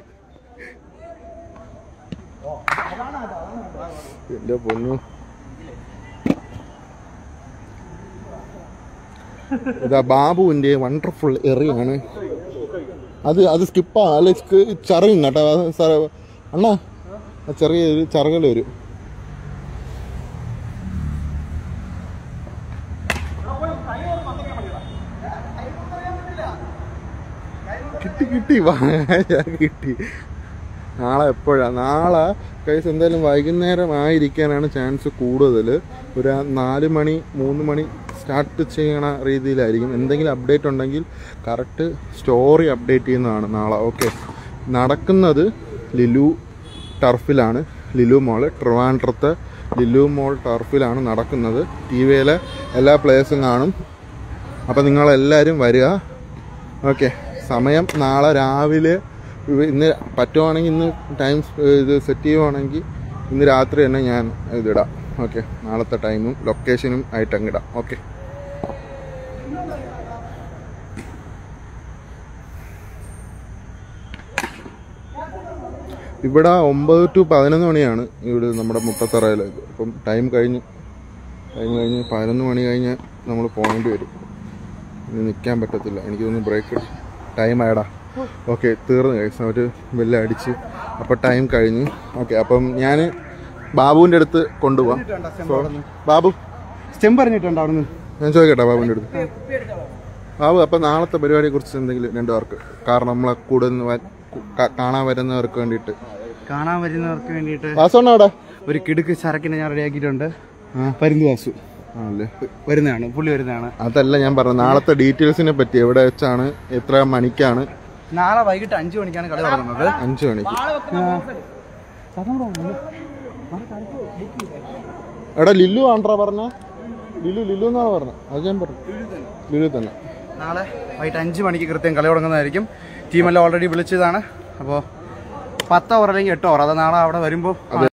എന്റെ പൊന്നു ഇതാ ബാബുവിന്റെ വണ്ടർഫുൾ എറിയാണ് അത് അത് സ്കിപ്പാ അല്ല സ്കി- ചറയും കേട്ടോ അത് സ- അണ്ണാ ആ ചെറിയ ഒരു ചറകൽ വരും കിട്ടി കിട്ടി വാ, ഞാൻ കിട്ടി നാളെ എപ്പോഴാ നാളെ കൈസ് എന്തായാലും വൈകുന്നേരം ആയിരിക്കാനാണ് ചാൻസ് കൂടുതൽ ഒരു നാല് മണി മൂന്ന് മണി സ്റ്റാർട്ട് ചെയ്യണ രീതിയിലായിരിക്കും എന്തെങ്കിലും അപ്ഡേറ്റ് ഉണ്ടെങ്കിൽ കറക്റ്റ് സ്റ്റോറി അപ്ഡേറ്റ് ചെയ്യുന്നതാണ് നാളെ ഓക്കെ നടക്കുന്നത് ലിലു ടർഫിലാണ് ലിലു മോള് ട്രിവാൻഡ്രത്തെ ലിലു മോൾ ടർഫിലാണ് നടക്കുന്നത് ടി വിയിലെ എല്ലാ പ്ലേയേഴ്സും കാണും അപ്പോൾ നിങ്ങളെല്ലാവരും വരിക ഓക്കെ സമയം നാളെ രാവിലെ ഇവ- ഇന്ന് പറ്റുവാണെങ്കിൽ ഇന്ന് ടൈം ഇത് സെറ്റ് ചെയ്യുവാണെങ്കിൽ ഇന്ന് രാത്രി തന്നെ ഞാൻ ഇതിടാം ഓക്കെ നാളത്തെ ടൈമും ലൊക്കേഷനും ആയിട്ട് അങ്ങിടാം ഓക്കെ ഇവിടെ ഒമ്പത് ടു പതിനൊന്ന് മണിയാണ് ഇവിടെ നമ്മുടെ മുട്ടത്തറയിലേക്ക് അപ്പം ടൈം കഴിഞ്ഞ് ടൈം കഴിഞ്ഞ് പതിനൊന്ന് മണി കഴിഞ്ഞ് നമ്മൾ പോകേണ്ടി വരും ഇനി നിൽക്കാൻ പറ്റത്തില്ല എനിക്ക് തോന്നുന്നു ബ്രേക്ക് ടൈം ആയടാ ഓക്കെ തീർന്നു കഴിച്ചു അവർ ബെല്ല് അടിച്ച് അപ്പോൾ ടൈം കഴിഞ്ഞു ഓക്കെ അപ്പം ഞാൻ ബാബുവിൻ്റെ അടുത്ത് കൊണ്ടുപോവാം So, ബാബു സ്റ്റെമ്പ് അറിഞ്ഞിട്ടുണ്ടോ അവിടുന്ന് ഞാൻ ചോദിക്കട്ടെ ബാബുവിൻ്റെ അടുത്ത് ബാബു അപ്പം നാളത്തെ പരിപാടിയെ കുറിച്ച് എന്തെങ്കിലും രണ്ടു പേർക്ക് കാരണം നമ്മളെ കൂടെ നിന്ന് വ- ക- കാണാൻ വരുന്നവർക്ക് വേണ്ടിയിട്ട് കാണാൻ വരുന്നവർക്ക് വേണ്ടിയിട്ട് വാസോണ്ണ അവിടെ ഒരു കിടുക്ക് ചരക്കിനെ ഞാൻ റെഡിയാക്കിയിട്ടുണ്ട് പരുന്ത് വാസു ആണല്ലേ വരുന്നതാണ് പുള്ളി വരുന്നതാണ് അതല്ല ഞാൻ പറഞ്ഞത് നാളത്തെ ഡീറ്റെയിൽസിനെ പറ്റി എവിടെ വെച്ചാണ് എത്ര മണിക്കാണ് നാളെ വൈകിട്ട് അഞ്ചു മണിക്കാണ് കളി തുടങ്ങുന്നത് അഞ്ചു മണിക്ക് എടാ ലില്ലു ആണ്ട്രാ പറഞ്ഞ ലില്ലു ലില്ലു എന്നാണ് പറഞ്ഞത് അത് ഞാൻ പറഞ്ഞു ലില്ലു തന്നെ നാളെ വൈകിട്ട് അഞ്ച് മണിക്ക് കൃത്യം കളി തുടങ്ങുന്നതായിരിക്കും ടീമെല്ലാം ഓൾറെഡി വിളിച്ചതാണ് അപ്പോൾ പത്ത് ഓവർ അല്ലെങ്കിൽ എട്ട് ഓവർ അത് നാളെ അവിടെ വരുമ്പോൾ